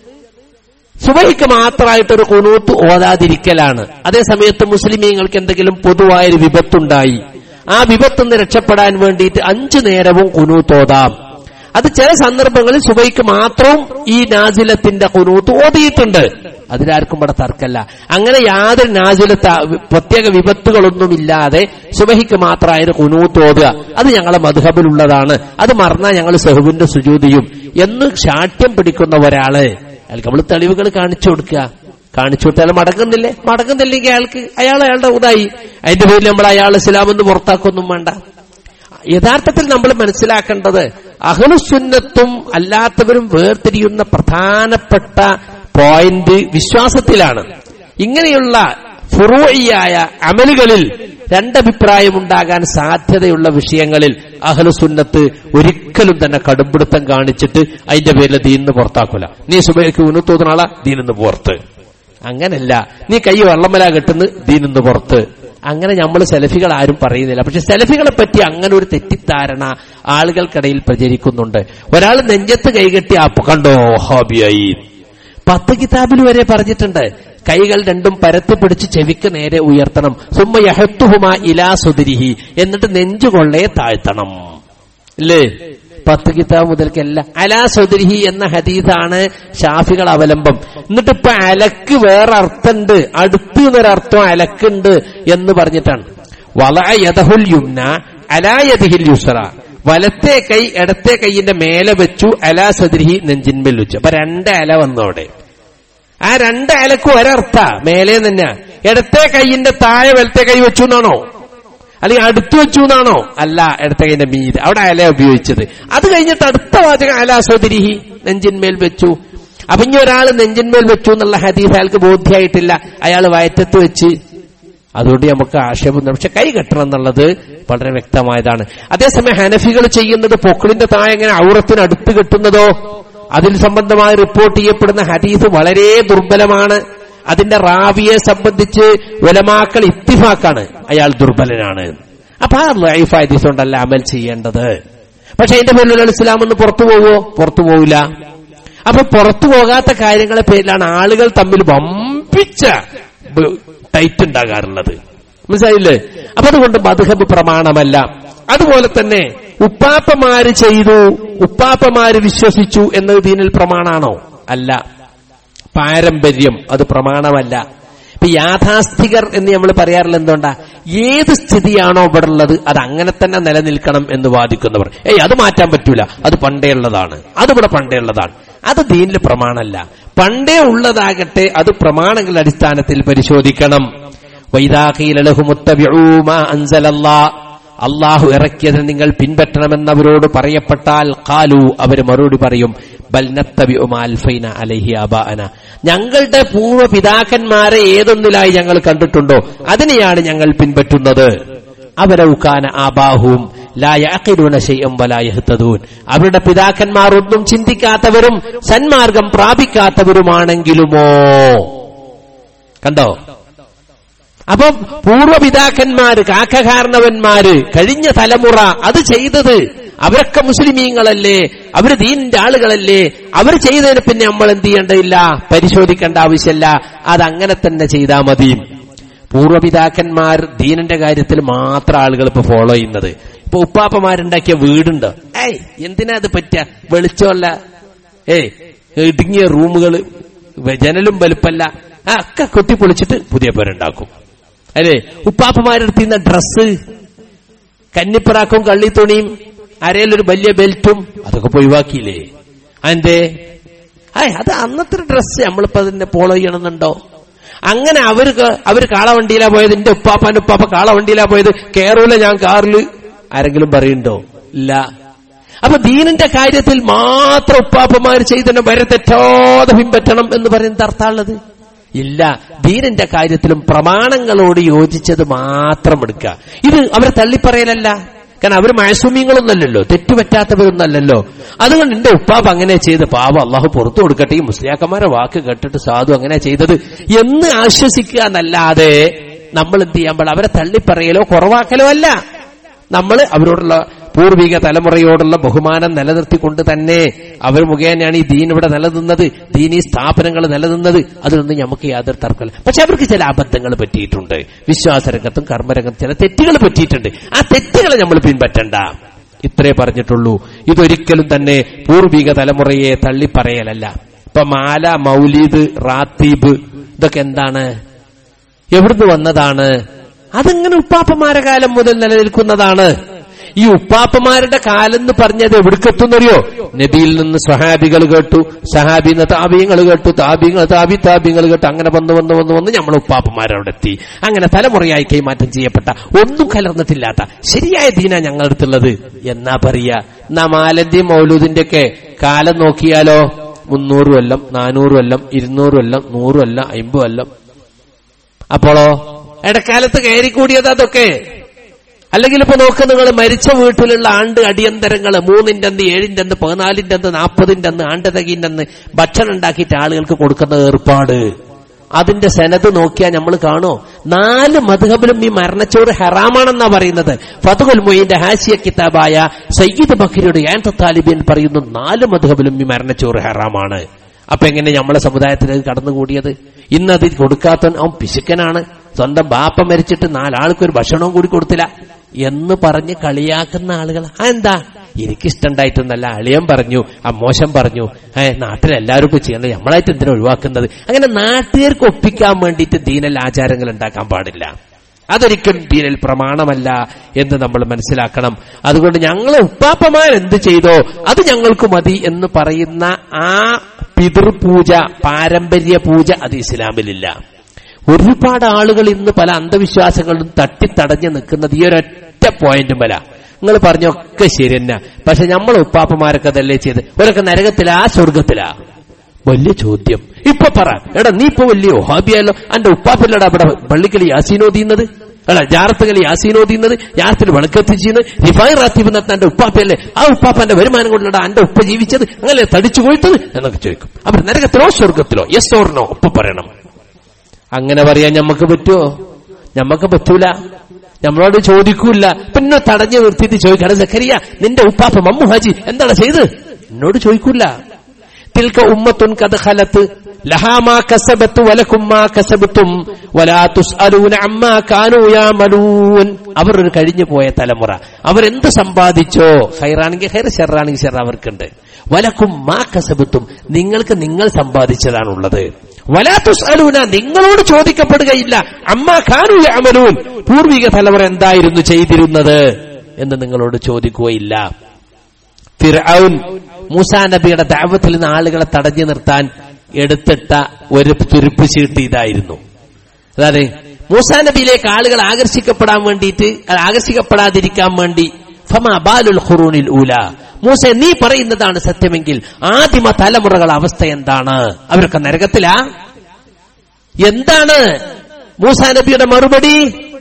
Speaker 2: സുബൈക്ക് മാത്രമായിട്ടൊരു കുനൂത്ത് ഓതാതിരിക്കലാണ് അതേസമയത്ത് മുസ്ലിമീങ്ങൾക്ക് എന്തെങ്കിലും പൊതുവായൊരു വിപത്തുണ്ടായി ആ വിപത്തുനിന്ന് രക്ഷപ്പെടാൻ വേണ്ടിയിട്ട് അഞ്ചു നേരവും കുനൂത്ത് ഓതാം അത് ചില സന്ദർഭങ്ങളിൽ സുബൈക്ക് മാത്രവും ഈ നാസിലത്തിന്റെ കുനൂത്ത് ഓതിയിട്ടുണ്ട് അതിലാർക്കും ഇവിടെ തർക്കല്ല അങ്ങനെ യാതൊരു നാസിലത്ത പ്രത്യേക വിപത്തുകളൊന്നുമില്ലാതെ സുബഹിക്ക് മാത്രമായൊരു കുനൂത്ത് ഓതുക അത് ഞങ്ങളെ മധുഹബിലുള്ളതാണ് അത് മറന്നാൽ ഞങ്ങൾ സെഹുബിന്റെ സുജൂതിയും എന്ന് ശാഠ്യം പിടിക്കുന്ന ഒരാള് അയാൾക്ക് നമ്മൾ തെളിവുകൾ കാണിച്ചു കൊടുക്കുക കാണിച്ചു കൊടുത്താൽ മടങ്ങുന്നില്ലേ മടങ്ങുന്നില്ലെങ്കിൽ അയാൾക്ക് അയാൾ അയാളുടെ ഉതായി അതിന്റെ പേരിൽ നമ്മൾ അയാൾ ഇസ്ലാമെന്ന് പുറത്താക്കൊന്നും വേണ്ട യഥാർത്ഥത്തിൽ നമ്മൾ മനസ്സിലാക്കേണ്ടത് അഹ്ലുസുന്നത്തും അല്ലാത്തവരും വേർതിരിയുന്ന പ്രധാനപ്പെട്ട പോയിന്റ് വിശ്വാസത്തിലാണ് ഇങ്ങനെയുള്ള ഫുറൂയിയായ അമലുകളിൽ രണ്ടഭിപ്രായമുണ്ടാകാൻ സാധ്യതയുള്ള വിഷയങ്ങളിൽ അഹ്ലുസുന്നത്ത് ഒരിക്കലും തന്നെ കടുംപിടുത്തം കാണിച്ചിട്ട് അതിന്റെ പേരിൽ ദീനിന്ന് പുറത്താക്കൂല നീ സുബൈക്ക് ഉനുത്തോന്നുന്ന ആളാ ദീനിന്ന് പുറത്ത് അങ്ങനല്ല നീ കൈ വെള്ളമല കെട്ടുന്ന് ദീനിന്ന് പുറത്ത് അങ്ങനെ നമ്മൾ സെലഫികൾ ആരും പറയുന്നില്ല പക്ഷെ സെലഫികളെ പറ്റി അങ്ങനെ ഒരു തെറ്റിദ്ധാരണ ആളുകൾക്കിടയിൽ പ്രചരിക്കുന്നുണ്ട് ഒരാൾ നെഞ്ചത്ത് കൈകെട്ടി അപ്പൊ കണ്ടോ ഹോബിയായി പത്ത് കിതാബിൽ വരെ പറഞ്ഞിട്ടുണ്ട് കൈകൾ രണ്ടും പരത്തി പിടിച്ച് ചെവിക്ക് നേരെ ഉയർത്തണം സുമ്മ യഹത്തുഹുമ ഇലാ സുതിരിഹി എന്നിട്ട് നെഞ്ചുകൊള്ളേ താഴ്ത്തണം ഇല്ലേ പത്ത് കിതാബ് മുതൽക്കല്ല അലാ സുതിരിഹി എന്ന ഹദീസാണ് ഷാഫികൾ അവലംബം എന്നിട്ട് ഇപ്പൊ അലക്ക് വേറെ അർത്ഥമുണ്ട് അടുത്ത് എന്നൊരർത്ഥം അലക്കുണ്ട് എന്ന് പറഞ്ഞിട്ടാണ് വള യദഹുൽ യുംന അലാ യദിഹിൽ യുസ്ര വലത്തെ കൈ ഇടത്തെ കൈയിന്റെ മേലെ വെച്ചു അലാ സദ്രിഹി നെഞ്ചിന്മേൽ വെച്ചു അപ്പൊ രണ്ട് അല വന്നു അവിടെ ആ രണ്ട് അലക്കും ഒരർത്ഥ മേലെ തന്നെ ഇടത്തെ കൈയിന്റെ താഴെ വലത്തെ കൈ വെച്ചു എന്നാണോ അല്ലെങ്കിൽ അടുത്ത് വെച്ചു എന്നാണോ അല്ല ഇടത്തെ കൈന്റെ മീത് അവിടെ അല ഉപയോഗിച്ചത് അത് കഴിഞ്ഞിട്ട് അടുത്ത വാചകം അലാ സദ്രിഹി നെഞ്ചിന്മേൽ വെച്ചു അപ്പൊ ഇനി ഒരാൾ നെഞ്ചിന്മേൽ വെച്ചു എന്നുള്ള ഹദീസ് അയാൾക്ക് ബോധ്യമായിട്ടില്ല അയാൾ വയറ്റത്ത് വെച്ച് അതുകൊണ്ട് നമുക്ക് ആക്ഷേപം പക്ഷെ കൈ കെട്ടണം എന്നുള്ളത് വളരെ വ്യക്തമായതാണ് അതേസമയം ഹനഫികൾ ചെയ്യുന്നത് പൊക്കിളിന്റെ താഴെ ഇങ്ങനെ ഔറത്തിന് അടുത്ത് കെട്ടുന്നതോ അതിൽ സംബന്ധമായി റിപ്പോർട്ട് ചെയ്യപ്പെടുന്ന ഹദീസ് വളരെ ദുർബലമാണ് അതിന്റെ റാവിയെ സംബന്ധിച്ച് ഉലമാക്കൾ ഇത്തിഫാക്കാണ് അയാൾ ദുർബലനാണ് അപ്പൊ ആ ലൈഫ് ഹദീസ് കൊണ്ടല്ല അമൽ ചെയ്യേണ്ടത് പക്ഷെ അതിന്റെ പേരിൽ ഇസ്ലാം ഒന്ന് പുറത്തു പോവോ പുറത്തു പോവില്ല അപ്പൊ പുറത്തു പോകാത്ത കാര്യങ്ങളെ പേരിലാണ് ആളുകൾ തമ്മിൽ വമ്പിച്ച ബ- ടൈറ്റ് ഉണ്ടാകാറുള്ളത് മനസ്സിലായില്ലേ അപ്പൊ അതുകൊണ്ട് മധുഹബ് പ്രമാണമല്ല അതുപോലെ തന്നെ ഉപ്പാപ്പമാര് ചെയ്തു ഉപ്പാപ്പമാര് വിശ്വസിച്ചു എന്നത് ദീനിൽ പ്രമാണാണോ അല്ല പാരമ്പര്യം അത് പ്രമാണമല്ല ഇപ്പൊ യാഥാസ്ഥികർ എന്ന് നമ്മൾ പറയാറില്ല എന്തുകൊണ്ടാ ഏത് സ്ഥിതിയാണോ ഇവിടെ ഉള്ളത് അത് അങ്ങനെ തന്നെ നിലനിൽക്കണം എന്ന് വാദിക്കുന്നവർ ഏയ് അത് മാറ്റാൻ പറ്റൂല അത് പണ്ടേ ഉള്ളതാണ് അത് ഇവിടെ പണ്ടേ ഉള്ളതാണ് അത് ദീനിൽ പ്രമാണമല്ല പണ്ടേ ഉള്ളതാകട്ടെ അത് പ്രമാണങ്ങളുടെ അടിസ്ഥാനത്തിൽ പരിശോധിക്കണം വൈദാഖീലഹുമുത്തബിഊമാ അള്ളാഹു ഇറക്കിയതിന് നിങ്ങൾ പിൻപറ്റണമെന്നവരോട് പറയപ്പെട്ടാൽ കാലു അവർ മറുപടി പറയും ബൽനത്തബിഉമാൽഫൈന അലൈഹി അബാഅന ഞങ്ങളുടെ പൂർവ്വ പിതാക്കന്മാരെ ഏതൊന്നിലായി ഞങ്ങൾ കണ്ടിട്ടുണ്ടോ അതിനെയാണ് ഞങ്ങൾ പിൻപറ്റുന്നത് അവരൗക്കാന ആബാഹും ലായഖിലൂന ശൈഅം വലാ യഹ്തദൂൻ അവരുടെ പിതാക്കന്മാർ ഒന്നും ചിന്തിക്കാത്തവരും സന്മാർഗം പ്രാപിക്കാത്തവരുമാണെങ്കിലുമോ കണ്ടോ അപ്പം പൂർവ്വപിതാക്കന്മാര് കാക്കകാരണവന്മാര് കഴിഞ്ഞ തലമുറ അത് ചെയ്തത് അവരൊക്കെ മുസ്ലിമീങ്ങളല്ലേ അവര് ദീനിന്റെ ആളുകളല്ലേ അവർ ചെയ്തതിന് പിന്നെ നമ്മൾ എന്ത് ചെയ്യേണ്ടതില്ല പരിശോധിക്കേണ്ട ആവശ്യമല്ല അതങ്ങനെ തന്നെ ചെയ്താൽ മതി പൂർവ്വപിതാക്കന്മാർ ദീനിന്റെ കാര്യത്തിൽ മാത്രം ആളുകൾ ഇപ്പൊ ഫോളോ ചെയ്യുന്നത് ഇപ്പൊ ഉപ്പാപ്പമാരുണ്ടാക്കിയ വീടുണ്ട് ഏയ് എന്തിനാ അത് പറ്റുക വെളിച്ചമല്ല ഏയ് ഇടുങ്ങിയ റൂമുകൾ ജനലും വലുപ്പല്ല ആ ഒക്കെ കൊത്തിപ്പൊളിച്ചിട്ട് പുതിയ പേരുണ്ടാക്കും അല്ലേ ഉപ്പാപ്പമാരെടുത്തിരുന്ന ഡ്രസ്സ് കന്നിപ്പറാക്കും കള്ളിത്തുണിയും അരയിലൊരു വലിയ ബെൽറ്റും അതൊക്കെ ഇപ്പൊ ഒഴിവാക്കിയില്ലേ അതെന്തേ അയ് അത് അന്നത്തെ ഡ്രസ്സ് നമ്മളിപ്പോ അതിനെ ഫോളോ ചെയ്യണമെന്നുണ്ടോ അങ്ങനെ അവര് ക- അവര് കാളവണ്ടിയിലാ പോയത് എന്റെ ഉപ്പാപ്പാന്റെ ഉപ്പാപ്പ കാളവണ്ടിയിലാ പോയത് കേറൂല ഞാൻ കാറില് ആരെങ്കിലും പറയുന്നുണ്ടോ ഇല്ല അപ്പൊ ദീനിന്റെ കാര്യത്തിൽ മാത്രം ഉപ്പാപ്പമാർ ചെയ്തതിനെ വരെ തെറ്റാതെ പിൻപറ്റണം എന്ന് പറയുന്നത് അർത്ഥാളുള്ളത് ഇല്ല ദീനിന്റെ കാര്യത്തിലും പ്രമാണങ്ങളോട് യോജിച്ചത് മാത്രം എടുക്കുക ഇത് അവരെ തള്ളിപ്പറയലല്ല കാരണം അവർ മാസൂമ്യങ്ങളൊന്നല്ലല്ലോ തെറ്റുപറ്റാത്തവരൊന്നല്ലല്ലോ അതുകൊണ്ട് എന്റെ ഉപ്പാപ്പ അങ്ങനെ ചെയ്ത് പാവം അള്ളാഹു പുറത്തു കൊടുക്കട്ടെ ഈ മുസ്ലിയാക്കന്മാരെ വാക്ക് കേട്ടിട്ട് സാധു അങ്ങനെ ചെയ്തത് എന്ന് ആശ്വസിക്കുക എന്നല്ലാതെ നമ്മൾ എന്ത് ചെയ്യാൻ പാടില്ല അവരെ തള്ളിപ്പറയലോ കുറവാക്കലോ അല്ല നമ്മൾ അവരോടുള്ള പൂർവിക തലമുറയോടുള്ള ബഹുമാനം നിലനിർത്തിക്കൊണ്ട് തന്നെ അവർ മുഖേനയാണ് ഈ ദീൻ ഇവിടെ നിലനിന്നത് ദീനീ സ്ഥാപനങ്ങൾ നിലനിന്നത് അതിലൊന്നും നമുക്ക് യാതൊരു തർക്കമില്ല പക്ഷെ അവർക്ക് ചില അബദ്ധങ്ങൾ പറ്റിയിട്ടുണ്ട് വിശ്വാസരംഗത്തും കർമ്മരംഗത്തും ചില തെറ്റുകൾ പറ്റിയിട്ടുണ്ട് ആ തെറ്റുകളെ നമ്മൾ പിൻപറ്റണ്ട ഇത്രേ പറഞ്ഞിട്ടുള്ളൂ ഇതൊരിക്കലും തന്നെ പൂർവിക തലമുറയെ തള്ളിപ്പറയലല്ല ഇപ്പൊ മാല മൗലീദ് റാത്തീബ് ഇതൊക്കെ എന്താണ് എവിടുന്ന് വന്നതാണ് അതിങ്ങനെ ഉപ്പാപ്പമാരെ കാലം മുതൽ നിലനിൽക്കുന്നതാണ് ഈ ഉപ്പാപ്പമാരുടെ കാലം എന്ന് പറഞ്ഞത് എവിടേക്കെത്തുന്നറിയോ നബിയിൽ നിന്ന് സഹാബികൾ കേട്ടു സഹാബിന്ന് താബിയങ്ങൾ കേട്ടു താബിങ്ങൾ താബി താബിങ്ങൾ കേട്ടു അങ്ങനെ വന്ന് വന്ന് വന്ന് വന്ന് നമ്മൾ ഉപ്പാപ്പമാരവിടെ എത്തി അങ്ങനെ തലമുറയായി കൈമാറ്റം ചെയ്യപ്പെട്ട ഒന്നും കലർന്നിട്ടില്ലാത്ത ശരിയായ ദീന ഞങ്ങളടുത്തുള്ളത് എന്നാ പറയാ എന്നാ മാലന്റെയും മൗലൂദിന്റെ ഒക്കെ കാലം നോക്കിയാലോ മുന്നൂറ് കൊല്ലം നാനൂറ് കൊല്ലം ഇരുന്നൂറ് കൊല്ലം നൂറ് കൊല്ലം അമ്പത് കൊല്ലം അപ്പോളോ ഇടക്കാലത്ത് കയറിക്കൂടിയത് അതൊക്കെ അല്ലെങ്കിൽ ഇപ്പൊ നോക്ക് നിങ്ങൾ മരിച്ച വീട്ടിലുള്ള ആണ്ട് അടിയന്തരങ്ങൾ മൂന്നിന്റെ അന്ന് ഏഴിന്റെ അന്ന് പതിനാലിന്റെ അന്ന് നാൽപ്പതിന്റെ അന്ന് ആണ്ടതകിന്റെ അന്ന് ഭക്ഷണം ഉണ്ടാക്കിയിട്ട് ആളുകൾക്ക് കൊടുക്കുന്ന ഏർപ്പാട് അതിന്റെ സെനത് നോക്കിയാൽ നമ്മൾ കാണോ നാല് മധുഹബിലും ഈ മരണച്ചോറ് ഹറാമാണെന്നാ പറയുന്നത് ഫതുൽ മൊയ്ന്റെ ഹാസിയ കിതാബായ സയ്യിദ് ബക്കരിയുടെ ഏൻ താലിബിൻ പറയുന്നു നാല് മധുഹബിലും ഈ മരണച്ചോറ് ഹറാമാണ് അപ്പൊ എങ്ങനെ നമ്മളെ സമുദായത്തിലേക്ക് കടന്നുകൂടിയത് ഇന്ന് അത് കൊടുക്കാത്തവൻ അവൻ പിശുക്കനാണ് സ്വന്തം ബാപ്പ മരിച്ചിട്ട് നാലാൾക്ക് ഒരു ഭക്ഷണവും കൂടി കൊടുത്തില്ല എന്ന് പറഞ്ഞ് കളിയാക്കുന്ന ആളുകൾ ആ എന്താ എനിക്കിഷ്ടണ്ടായിട്ടൊന്നല്ല അളിയൻ പറഞ്ഞു ആ മോശം പറഞ്ഞു ഏ നാട്ടിലെല്ലാവരും ഇപ്പൊ ചെയ്യണം നമ്മളായിട്ട് എന്തിനാ ഒഴിവാക്കുന്നത് അങ്ങനെ നാട്ടുകാർക്ക് ഒപ്പിക്കാൻ വേണ്ടിയിട്ട് ദീനൽ ആചാരങ്ങൾ ഉണ്ടാക്കാൻ പാടില്ല അതൊരിക്കലും ദീനിൽ പ്രമാണമല്ല എന്ന് നമ്മൾ മനസ്സിലാക്കണം അതുകൊണ്ട് ഞങ്ങൾ ഉപ്പാപ്പമാർ എന്ത് ചെയ്തോ അത് ഞങ്ങൾക്ക് മതി എന്ന് പറയുന്ന ആ പിതൃപൂജ പാരമ്പര്യ പൂജ അത് ഇസ്ലാമിലില്ല ഒരുപാട് ആളുകൾ ഇന്ന് പല അന്ധവിശ്വാസങ്ങളും തട്ടിത്തടഞ്ഞു നിൽക്കുന്നത് ഈ ഒരൊറ്റ പോയിന്റും വല നിങ്ങൾ പറഞ്ഞൊക്കെ ശരി തന്നെ പക്ഷെ നമ്മൾ ഉപ്പാപ്പമാരൊക്കെ അതല്ലേ ചെയ്ത് ഒരൊക്കെ നരകത്തിലാ സ്വർഗത്തിലാ വലിയ ചോദ്യം ഇപ്പൊ പറ എടാ നീ ഇപ്പൊ വലിയ ഹാബിയായല്ലോ എന്റെ ഉപ്പാപ്പില്ലടാ അവിടെ പള്ളിക്കളി യാസീനോദീന്നത് എടാ ജാറത്തുകളി യാസീനോദീന്നത് യാസത്തിൽ വിളക്കെത്തിച്ചത് റിഫൈൻ റാത്തീബ് നടത്താൻ എന്റെ ഉപ്പാപ്പയല്ലേ ആ ഉപ്പാപ്പന്റെ വരുമാനം കൊണ്ടടാ എന്റെ ഉപ്പ ജീവിച്ചത് അങ്ങനെ തടിച്ചു പോയിട്ടത് എന്നൊക്കെ ചോദിക്കും അവർ നരകത്തിലോ സ്വർഗത്തിലോ യെസ് ഓർണോ ഉപ്പ പറയണം അങ്ങനെ പറയാൻ ഞമ്മക്ക് പറ്റുമോ ഞമ്മക്ക് പറ്റൂല നമ്മളോട് ചോദിക്കൂല പിന്നെ തടഞ്ഞു നിർത്തിയിട്ട് ചോദിക്കണം സക്കരിയ നിന്റെ ഉപ്പാപ്പ മമ്മു ഹാജി എന്താണ് ചെയ്ത് എന്നോട് ചോദിക്കൂല തിൽക്ക ഉമ്മത്തുൻ കഥ ഖലത്ത് ലഹാമാ കസബത്ത് വലക്കുമ്മാ കസബത്തും വലാ തുസ്അലൂന അമ്മാ കാനൂ യാമലൂൻ അവർ ഒരു കഴിഞ്ഞു പോയ തലമുറ അവരെന്ത് സമ്പാദിച്ചോ ഹൈറാണെങ്കിൽ ഹൈർ ഷെറാണെങ്കിൽ ഷെർ അവർക്കുണ്ട് വലക്കും മാ കസബത്തും നിങ്ങൾക്ക് നിങ്ങൾ സമ്പാദിച്ചതാണുള്ളത് വലാ തുസ്അലൂന നിങ്ങളോട് ചോദിക്കപ്പെടുകയില്ല അമ്മാ കാനൂ യാമലൂൻ പൂർവിക തലമുറ എന്തായിരുന്നു ചെയ്തിരുന്നത് എന്ന് നിങ്ങളോട് ചോദിക്കുകയില്ല ഫിർഔൻ മൂസാ നബിയുടെ ദാവത്തിൽ നിന്ന് ആളുകളെ തടഞ്ഞു നിർത്താൻ എടുത്തിട്ട ഒരു തുരുപ്പ് ചീട്ട് ഇതായിരുന്നു അതായത് മൂസാ നബിയിലേക്ക് ആളുകൾ ആകർഷിക്കപ്പെടാൻ വേണ്ടിയിട്ട് ആകർഷിക്കപ്പെടാതിരിക്കാൻ വേണ്ടി ഫമാ ബാലുൽ ഖുറൂനിൽ ഊല മൂസ നീ പറയുന്നതാണ് സത്യമെങ്കിൽ ആദിമ തലമുറകൾ അവസ്ഥ എന്താണ് അവരൊക്കെ നരകത്തിലാ എന്താണ് മൂസാ നബിയുടെ മറുപടി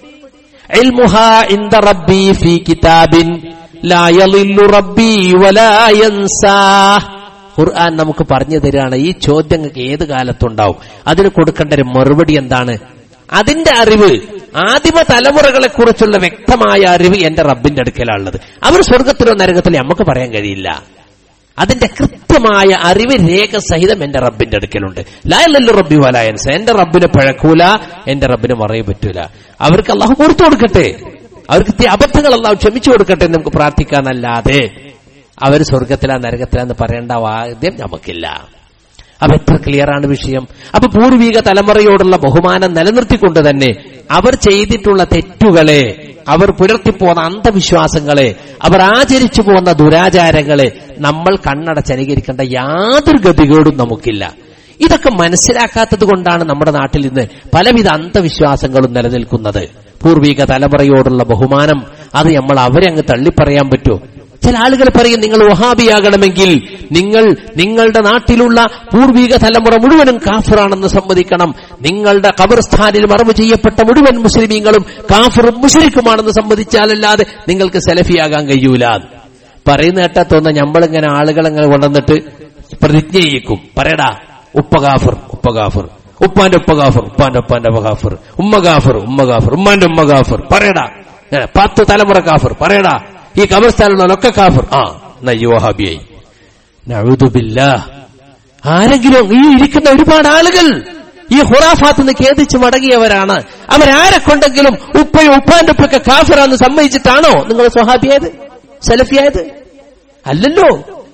Speaker 2: ഇൽമുഹാ ഇൻദ റബ്ബി ഫീ കിതാബിൻ ലാ യളില്ലു റബ്ബി വലാ യൻസാ ഖുർആൻ നമുക്ക് പറഞ്ഞു തരികയാണ് ഈ ചോദ്യങ്ങൾക്ക് ഏത് കാലത്തുണ്ടാവും അതിന് കൊടുക്കേണ്ട ഒരു മറുപടി എന്താണ് അതിന്റെ അറിവ് ആദിമ തലമുറകളെ കുറിച്ചുള്ള വ്യക്തമായ അറിവ് എന്റെ റബ്ബിന്റെ അടുക്കലാണുള്ളത് അവർ സ്വർഗത്തിലോ നരകത്തിലോ നമുക്ക് പറയാൻ കഴിയില്ല അതിന്റെ കൃത്യമായ അറിവ് രേഖ സഹിതം എന്റെ റബ്ബിന്റെ അടുക്കലുണ്ട് ലായല്ലല്ലോ റബ്ബി വലായൻസ എന്റെ റബ്ബിനെ പഴക്കൂല എന്റെ റബ്ബിനെ മറയെ പറ്റൂല അവർക്ക് അള്ളാഹു കൊടുത്തു കൊടുക്കട്ടെ അവർക്ക് ഇത്തിരി അബദ്ധങ്ങൾ അള്ളാഹു ക്ഷമിച്ചു കൊടുക്കട്ടെ എന്ന് നമുക്ക് പ്രാർത്ഥിക്കാന്നല്ലാതെ അവർ സ്വർഗത്തിലാ നരകത്തിലാന്ന് പറയേണ്ട വാദ്യം നമുക്കില്ല അപ്പൊ എത്ര ക്ലിയർ ആണ് വിഷയം അപ്പൊ പൂർവിക തലമുറയോടുള്ള ബഹുമാനം നിലനിർത്തിക്കൊണ്ട് തന്നെ അവർ ചെയ്തിട്ടുള്ള തെറ്റുകളെ അവർ പുലർത്തിപ്പോന്ന അന്ധവിശ്വാസങ്ങളെ അവർ ആചരിച്ചു പോന്ന ദുരാചാരങ്ങളെ നമ്മൾ കണ്ണടച്ചനുകരിക്കേണ്ട യാതൊരു ഗതികേടും നമുക്കില്ല ഇതൊക്കെ മനസ്സിലാക്കാത്തത് കൊണ്ടാണ് നമ്മുടെ നാട്ടിൽ ഇന്ന് പലവിധ അന്ധവിശ്വാസങ്ങളും നിലനിൽക്കുന്നത് പൂർവിക തലമുറയോടുള്ള ബഹുമാനം അത് നമ്മൾ അവരെ അങ്ങ് തള്ളിപ്പറയാൻ പറ്റുമോ ചില ആളുകൾ പറയും നിങ്ങൾ വഹാബിയാകണമെങ്കിൽ നിങ്ങൾ നിങ്ങളുടെ നാട്ടിലുള്ള പൂർവിക തലമുറ മുഴുവനും കാഫിറാണെന്ന് സമ്മതിക്കണം നിങ്ങളുടെ ഖബർസ്ഥാനിൽ മറവ് ചെയ്യപ്പെട്ട മുഴുവൻ മുസ്ലിമീങ്ങളും കാഫിറും മുഷരിക്കുമാണെന്ന് സമ്മതിച്ചാലല്ലാതെ നിങ്ങൾക്ക് സെലഫിയാകാൻ കഴിയൂല പറയുന്ന കേട്ടാ തോന്നുന്ന നമ്മളിങ്ങനെ ആളുകളെങ്ങനെ കൊണ്ടുവന്നിട്ട് പ്രതിജ്ഞ ചെയ്യിക്കും പറയടാ ഉപ്പ കാഫിർ ഉപ്പ കാഫിർ ഉപ്പാന്റെ ഉപ്പ കാഫിർ ഉപ്പാന്റെ ഉപ്പാന്റെ ഉപ്പ കാഫിർ ഉമ്മ കാഫിർ ഉമ്മ കാഫിർ ഉമ്മാന്റെ ഉമ്മ കാഫിർ പറയടാ ഏ, പത്ത് തലമുറ കാഫിർ പറയടാ ഈ കബർസ്ഥാനിലുള്ളവരൊക്കെ കാഫിർ ആ എന്നാ ഈ വഹാബിയായി നഴുതുബില്ല ആരെങ്കിലും ഈ ഇരിക്കുന്ന ഒരുപാട് ആളുകൾ ഈ ഹുറാഫാത്ത് നിന്ന് ഖേദിച്ച് മടങ്ങിയവരാണ് അവരാരെ കൊണ്ടെങ്കിലും ഉപ്പയും ഉപ്പാന്റെ ഉപ്പൊക്കെ കാഫിറാന്ന് സമ്മതിച്ചിട്ടാണോ നിങ്ങൾ സ്വഹാബിയായത് സലഫിയായത് അല്ലല്ലോ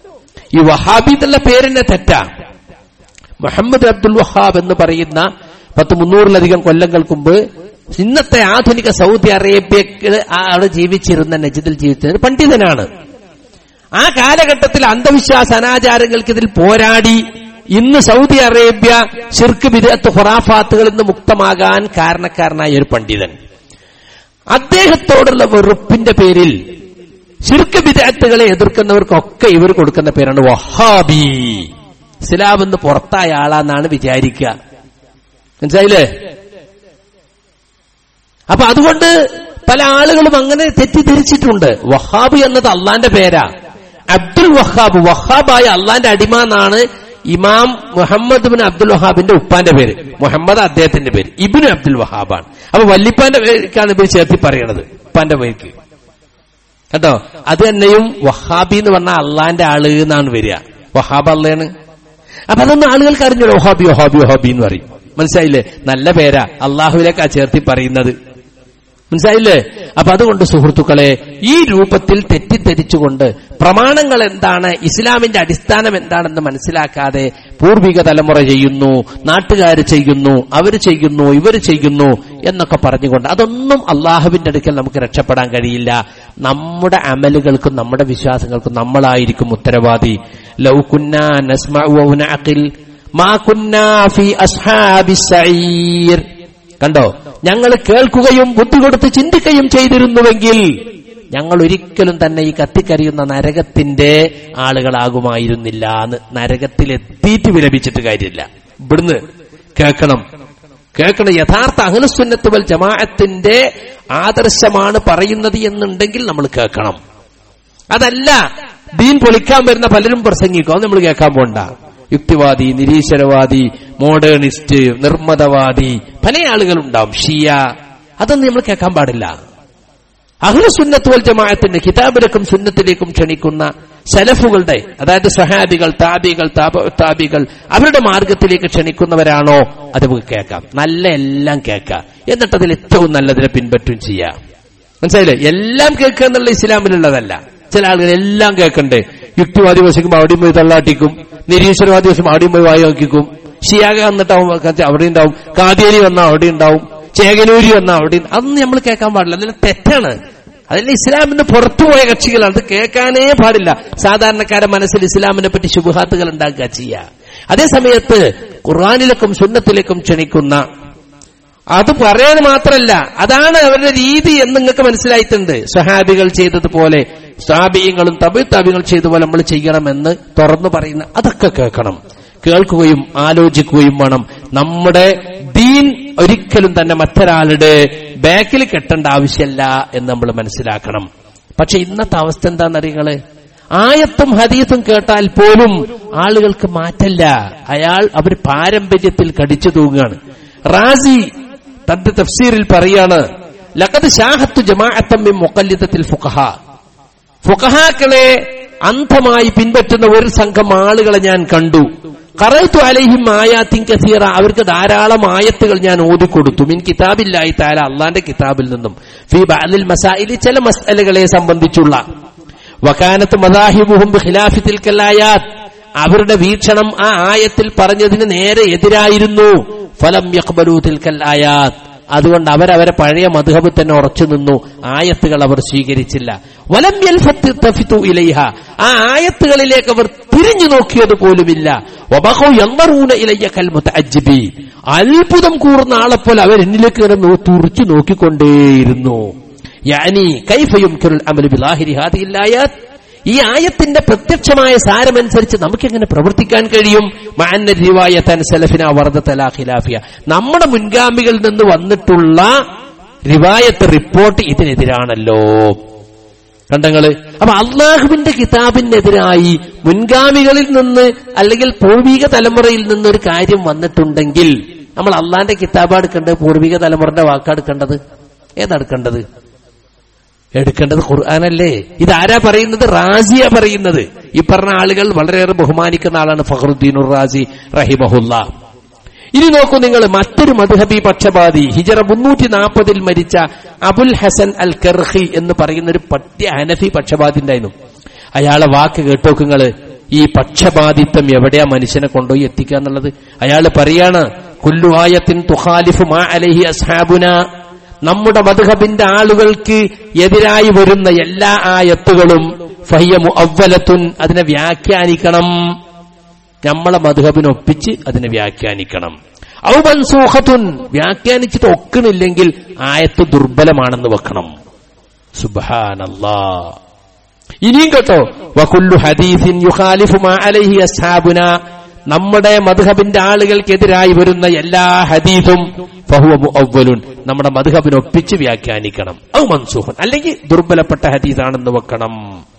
Speaker 2: ഈ വഹാബി എന്നുള്ള പേരിന്റെ തെറ്റാ മുഹമ്മദ് അബ്ദുൽ വഹാബ് എന്ന് പറയുന്ന പത്ത് മുന്നൂറിലധികം കൊല്ലങ്ങൾക്ക് മുമ്പ് ഇന്നത്തെ ആധുനിക സൗദി അറേബ്യക്ക് അവിടെ ജീവിച്ചിരുന്ന നജിദിൽ ജീവിച്ചിരുന്ന പണ്ഡിതനാണ് ആ കാലഘട്ടത്തിൽ അന്ധവിശ്വാസ അനാചാരങ്ങൾക്ക് ഇതിൽ പോരാടി ഇന്ന് സൗദി അറേബ്യ ഷിർക്ക് വിദഗ്ധ ഹുറാഫാത്തുകളിൽ നിന്ന് മുക്തമാകാൻ കാരണക്കാരനായ ഒരു പണ്ഡിതൻ അദ്ദേഹത്തോടുള്ള വെറുപ്പിന്റെ പേരിൽ ഷിർക്ക് വിദഗ്ധകളെ എതിർക്കുന്നവർക്കൊക്കെ ഇവർ കൊടുക്കുന്ന പേരാണ് വഹാബി ഇസ്ലാം എന്ന് പുറത്തായ ആളാന്നാണ് വിചാരിക്കുക മനസ്സിലായില്ലേ അപ്പൊ അതുകൊണ്ട് പല ആളുകളും അങ്ങനെ തെറ്റിദ്ധരിച്ചിട്ടുണ്ട് വഹാബ് എന്നത് അള്ളാന്റെ പേരാ അബ്ദുൽ വഹാബ് വഹാബായ അള്ളാന്റെ അടിമ എന്നാണ് ഇമാം മുഹമ്മദ് ബിൻ അബ്ദുൽ വഹാബിന്റെ ഉപ്പാന്റെ പേര് മുഹമ്മദ് അദ്ദേഹത്തിന്റെ പേര് ഇബിന് അബ്ദുൽ വഹാബാണ് അപ്പൊ വല്ലിപ്പാന്റെ പേരിക്കാണ് ഇവർ ചേർത്തി പറയണത് ഉപ്പാന്റെ പേർക്ക് കേട്ടോ അത് തന്നെയും വഹാബി എന്ന് പറഞ്ഞാൽ അള്ളാന്റെ ആള് എന്നാണ് വരിക വഹാബ് അള്ളയാണ് അപ്പൊ അതൊന്നും ആളുകൾക്ക് അറിഞ്ഞല്ലോ വഹാബി വഹാബി വഹാബി എന്ന് പറയും മനസ്സിലായില്ലേ നല്ല പേരാ അള്ളാഹുവിലേക്കാ ചേർത്തി പറയുന്നത് മനസ്സിലായില്ലേ അപ്പൊ അതുകൊണ്ട് സുഹൃത്തുക്കളെ ഈ രൂപത്തിൽ തെറ്റിദ്ധരിച്ചുകൊണ്ട് പ്രമാണങ്ങൾ എന്താണ് ഇസ്ലാമിന്റെ അടിസ്ഥാനം എന്താണെന്ന് മനസ്സിലാക്കാതെ പൂർവിക തലമുറ ചെയ്യുന്നു നാട്ടുകാർ ചെയ്യുന്നു അവർ ചെയ്യുന്നു ഇവർ ചെയ്യുന്നു എന്നൊക്കെ പറഞ്ഞുകൊണ്ട് അതൊന്നും അള്ളാഹുവിന്റെ അടുക്കൽ നമുക്ക് രക്ഷപ്പെടാൻ കഴിയില്ല നമ്മുടെ അമലുകൾക്കും നമ്മുടെ വിശ്വാസങ്ങൾക്കും നമ്മളായിരിക്കും ഉത്തരവാദി ലൗകുന്ന നസ്മഅഖിൽ മാ കുന്നാ ഫി അസ്ഹാബിസ് സഈർ കണ്ടോ ഞങ്ങൾ കേൾക്കുകയും ബുദ്ധി കൊടുത്ത് ചിന്തിക്കുകയും ചെയ്തിരുന്നുവെങ്കിൽ ഞങ്ങൾ ഒരിക്കലും തന്നെ ഈ കത്തിക്കരിയുന്ന നരകത്തിന്റെ ആളുകളാകുമായിരുന്നില്ല എന്ന് നരകത്തിൽ എത്തിയിട്ട് വിലപിച്ചിട്ട് കാര്യമില്ല ഇവിടുന്ന് കേൾക്കണം കേൾക്കണം യഥാർത്ഥ അഹ്ലുസുന്നത്ത് വൽ ജമാഅത്തിന്റെ ആദർശമാണ് പറയുന്നത് എന്നുണ്ടെങ്കിൽ നമ്മൾ കേൾക്കണം അതല്ല ദീൻ പൊളിക്കാൻ വരുന്ന പലരും പ്രസംഗിക്കും അത് നമ്മൾ കേൾക്കാൻ പോണ്ട യുക്തിവാദി നിരീശ്വരവാദി മോഡേണിസ്റ്റ് നിർമ്മതവാദി പല ആളുകളുണ്ടാവും ഷിയ അതൊന്നും നമ്മൾ കേൾക്കാൻ പാടില്ല അഹ്ലുസുന്നത്ത് വൽ ജമാഅത്തിന്റെ കിതാബിലേക്കും സുന്നത്തിലേക്കും ക്ഷണിക്കുന്ന സലഫുകളുടെ അതായത് സഹാബികൾ താബികൾ താപ താബികൾ അവരുടെ മാർഗത്തിലേക്ക് ക്ഷണിക്കുന്നവരാണോ അത് നമുക്ക് കേൾക്കാം നല്ല എല്ലാം കേൾക്കാം എന്നിട്ട് അതിൽ ഏറ്റവും നല്ലതിനെ പിൻപറ്റും ചെയ്യാം മനസ്സിലായില്ലേ എല്ലാം കേൾക്കുക എന്നുള്ള ഇസ്ലാമിലുള്ളതല്ല ചില ആളുകൾ എല്ലാം കേൾക്കണ്ടേ യുക്തിവാദി വശിക്കുമ്പോൾ അവിടെയും പോയി തള്ളാട്ടിക്കും നിരീശ്വരവാദി വശം അവിടെയും പോയി വായി നോക്കിക്കും ഷിയാഗ വന്നിട്ടാവും അവിടെ ഉണ്ടാവും കാതിയേരി വന്നാൽ അവിടെ ഉണ്ടാവും ചേകനൂരി വന്നാൽ അവിടെ അതൊന്നും നമ്മൾ കേൾക്കാൻ പാടില്ല അതെല്ലാം തെറ്റാണ് അതിൽ ഇസ്ലാമിന് പുറത്തുപോയ കക്ഷികളാണ് അത് കേൾക്കാനേ പാടില്ല സാധാരണക്കാരെ മനസ്സിൽ ഇസ്ലാമിനെ പറ്റി ശുഭഹാത്തുകൾ ഉണ്ടാക്കുക ചെയ്യുക അതേ സമയത്ത് ഖുർആാനിലേക്കും സുന്നത്തിലേക്കും ക്ഷണിക്കുന്ന അത് പറയാൻ മാത്രമല്ല അതാണ് അവരുടെ രീതി എന്ന് നിങ്ങൾക്ക് മനസ്സിലായിട്ടുണ്ട് സഹാബികൾ ചെയ്തതുപോലെ സാബിയങ്ങളും തബി താബികൾ ചെയ്തതുപോലെ നമ്മൾ ചെയ്യണമെന്ന് തുറന്നു പറയുന്ന അതൊക്കെ കേൾക്കണം കേൾക്കുകയും ആലോചിക്കുകയും വേണം നമ്മുടെ ദീൻ ഒരിക്കലും തന്നെ മറ്റൊരാളുടെ ബാക്കിൽ കെട്ടേണ്ട ആവശ്യമല്ല എന്ന് നമ്മൾ മനസ്സിലാക്കണം പക്ഷെ ഇന്നത്തെ അവസ്ഥ എന്താണെന്നറിയങ്ങള് ആയത്തും ഹദീസും കേട്ടാൽ പോലും ആളുകൾക്ക് മാറ്റല്ല അയാൾ അവർ പാരമ്പര്യത്തിൽ കടിച്ചു തൂങ്ങുകയാണ് റാസി തന്റെ തഫ്സീറിൽ പറയാണ് ലഖദ് ഷാഹത്തു ജമാഅത്തമ്മിൻ മുഖല്ലിതത്തിൽ ഫുഖഹ ഫുഖഹാക്കളെ അന്ധമായി പിൻപറ്റുന്ന ഒരു സംഘം ആളുകളെ ഞാൻ കണ്ടു കറയത്തു അലഹിം ആയാത്തിൻ കസീറ അവർക്ക് ധാരാളം ആയത്തുകൾ ഞാൻ ഓതിക്കൊടുത്തു മിൻ കിതാബില്ലായി താല അള്ളാന്റെ കിതാബിൽ നിന്നും ഫി ബാലിൽ മസായിലി ചില മസലകളെ സംബന്ധിച്ചുള്ള വക്കാനത്ത് മദാഹിബുഹും ഖിലാഫി തിൽക്കല്ലായാത്ത് അവരുടെ വീക്ഷണം ആ ആയത്തിൽ പറഞ്ഞതിന് നേരെ എതിരായിരുന്നു ഫലം യഖ്ബലു തിൽക്കൽ ആയാത്ത് അതുകൊണ്ട് അവരവരെ പഴയ മധുഹബ് തന്നെ ഉറച്ചു നിന്നു ആയത്തുകൾ അവർ സ്വീകരിച്ചില്ല വലം യൽഫത്ത് തഫിതു ഇലൈഹ ആ ആയത്തുകളിലേക്ക് അവർ തിരിഞ്ഞു നോക്കിയത് പോലുമില്ല വബഹു യൻദറൂന ഇലയ്യ കൽ മുതഅജ്ജിബി അത്ഭുതം കൂർന്ന ആളെപ്പോലെ അവർ എന്നിലേക്ക് ഇങ്ങനെ നോ- തുറിച്ചു നോക്കിക്കൊണ്ടേയിരുന്നു യാനി കൈഫ യുംകിറുൽ അമലു ബിലാഹിരി ഹാദിഹിൽ ആയാത്ത് ഈ ആയത്തിന്റെ പ്രത്യക്ഷമായ സാരമനുസരിച്ച് നമുക്കെങ്ങനെ പ്രവർത്തിക്കാൻ കഴിയും മാന്ന റിവായത്തൻ സലഫിന വർദ്ധത്തല ഖിലാഫിയ നമ്മുടെ മുൻഗാമികളിൽ നിന്ന് വന്നിട്ടുള്ള റിവായത്ത് റിപ്പോർട്ട് ഇതിനെതിരാണല്ലോ കണ്ടങ്ങള് അപ്പൊ അള്ളാഹുവിന്റെ കിതാബിനെതിരായി മുൻഗാമികളിൽ നിന്ന് അല്ലെങ്കിൽ പൂർവിക തലമുറയിൽ നിന്ന് ഒരു കാര്യം വന്നിട്ടുണ്ടെങ്കിൽ നമ്മൾ അള്ളാന്റെ കിതാബ് എടുക്കേണ്ടത് പൂർവിക തലമുറന്റെ വാക്കെടുക്കേണ്ടത് ഏതെടുക്കേണ്ടത് എടുക്കേണ്ടത് ഖുർആാനല്ലേ ഇതാരാ പറയുന്നത് റാസിയ പറയുന്നത് ഈ പറഞ്ഞ ആളുകൾ വളരെയേറെ ബഹുമാനിക്കുന്ന ആളാണ് ഫഹറുദ്ദീൻ റാസി റഹിമഹുല്ല ഇനി നോക്കൂ നിങ്ങൾ മറ്റൊരു മധുഹബി പക്ഷപാതി ഹിജറ മുന്നൂറ്റി നാൽപ്പതിൽ മരിച്ച അബുൽ ഹസൻ അൽ കർഹി എന്ന് പറയുന്ന ഒരു പട്യ ഹനഫി പക്ഷപാതി ഉണ്ടായിരുന്നു അയാളെ വാക്ക് കേട്ടോക്ക് നിങ്ങള് ഈ പക്ഷപാതിത്വം എവിടെയാ മനുഷ്യനെ കൊണ്ടുപോയി എത്തിക്കുക എന്നുള്ളത് അയാൾ പറയാണ് കുല്ലു ആയത്തിൻ തുഖാലിഫു മാ അലൈഹി അസ്ഹാബുന നമ്മുടെ മധുഹബിന്റെ ആളുകൾക്ക് എതിരായി വരുന്ന എല്ലാ ആയത്തുകളും ഫഹിയ മുഅവ്വലത്തുൻ അതിനെ വ്യാഖ്യാനിക്കണം നമ്മളെ മധുഹബിനൊപ്പിച്ച് അതിനെ വ്യാഖ്യാനിക്കണം ഔ മൻസൂഖത്തുൻ വ്യാഖ്യാനിച്ചിട്ട് ഒക്കണില്ലെങ്കിൽ ആയത്ത് ദുർബലമാണെന്ന് വെക്കണം സുബ്ഹാനല്ലാ ഇനിയും കേട്ടോ വകുല്ലു ഹദീസിൻ യുഖാലിഫു മാ അലൈഹി അസ്ഹാബുന നമ്മുടെ മധുഹബിന്റെ ആളുകൾക്കെതിരായി വരുന്ന എല്ലാ ഹദീസും ഫഹുവ മുഅവ്വലുൻ നമ്മുടെ മധുഹബിനൊപ്പിച്ച് വ്യാഖ്യാനിക്കണം ഔ മൻസൂഖൻ അല്ലെങ്കിൽ ദുർബലപ്പെട്ട ഹദീസാണെന്ന് വെക്കണം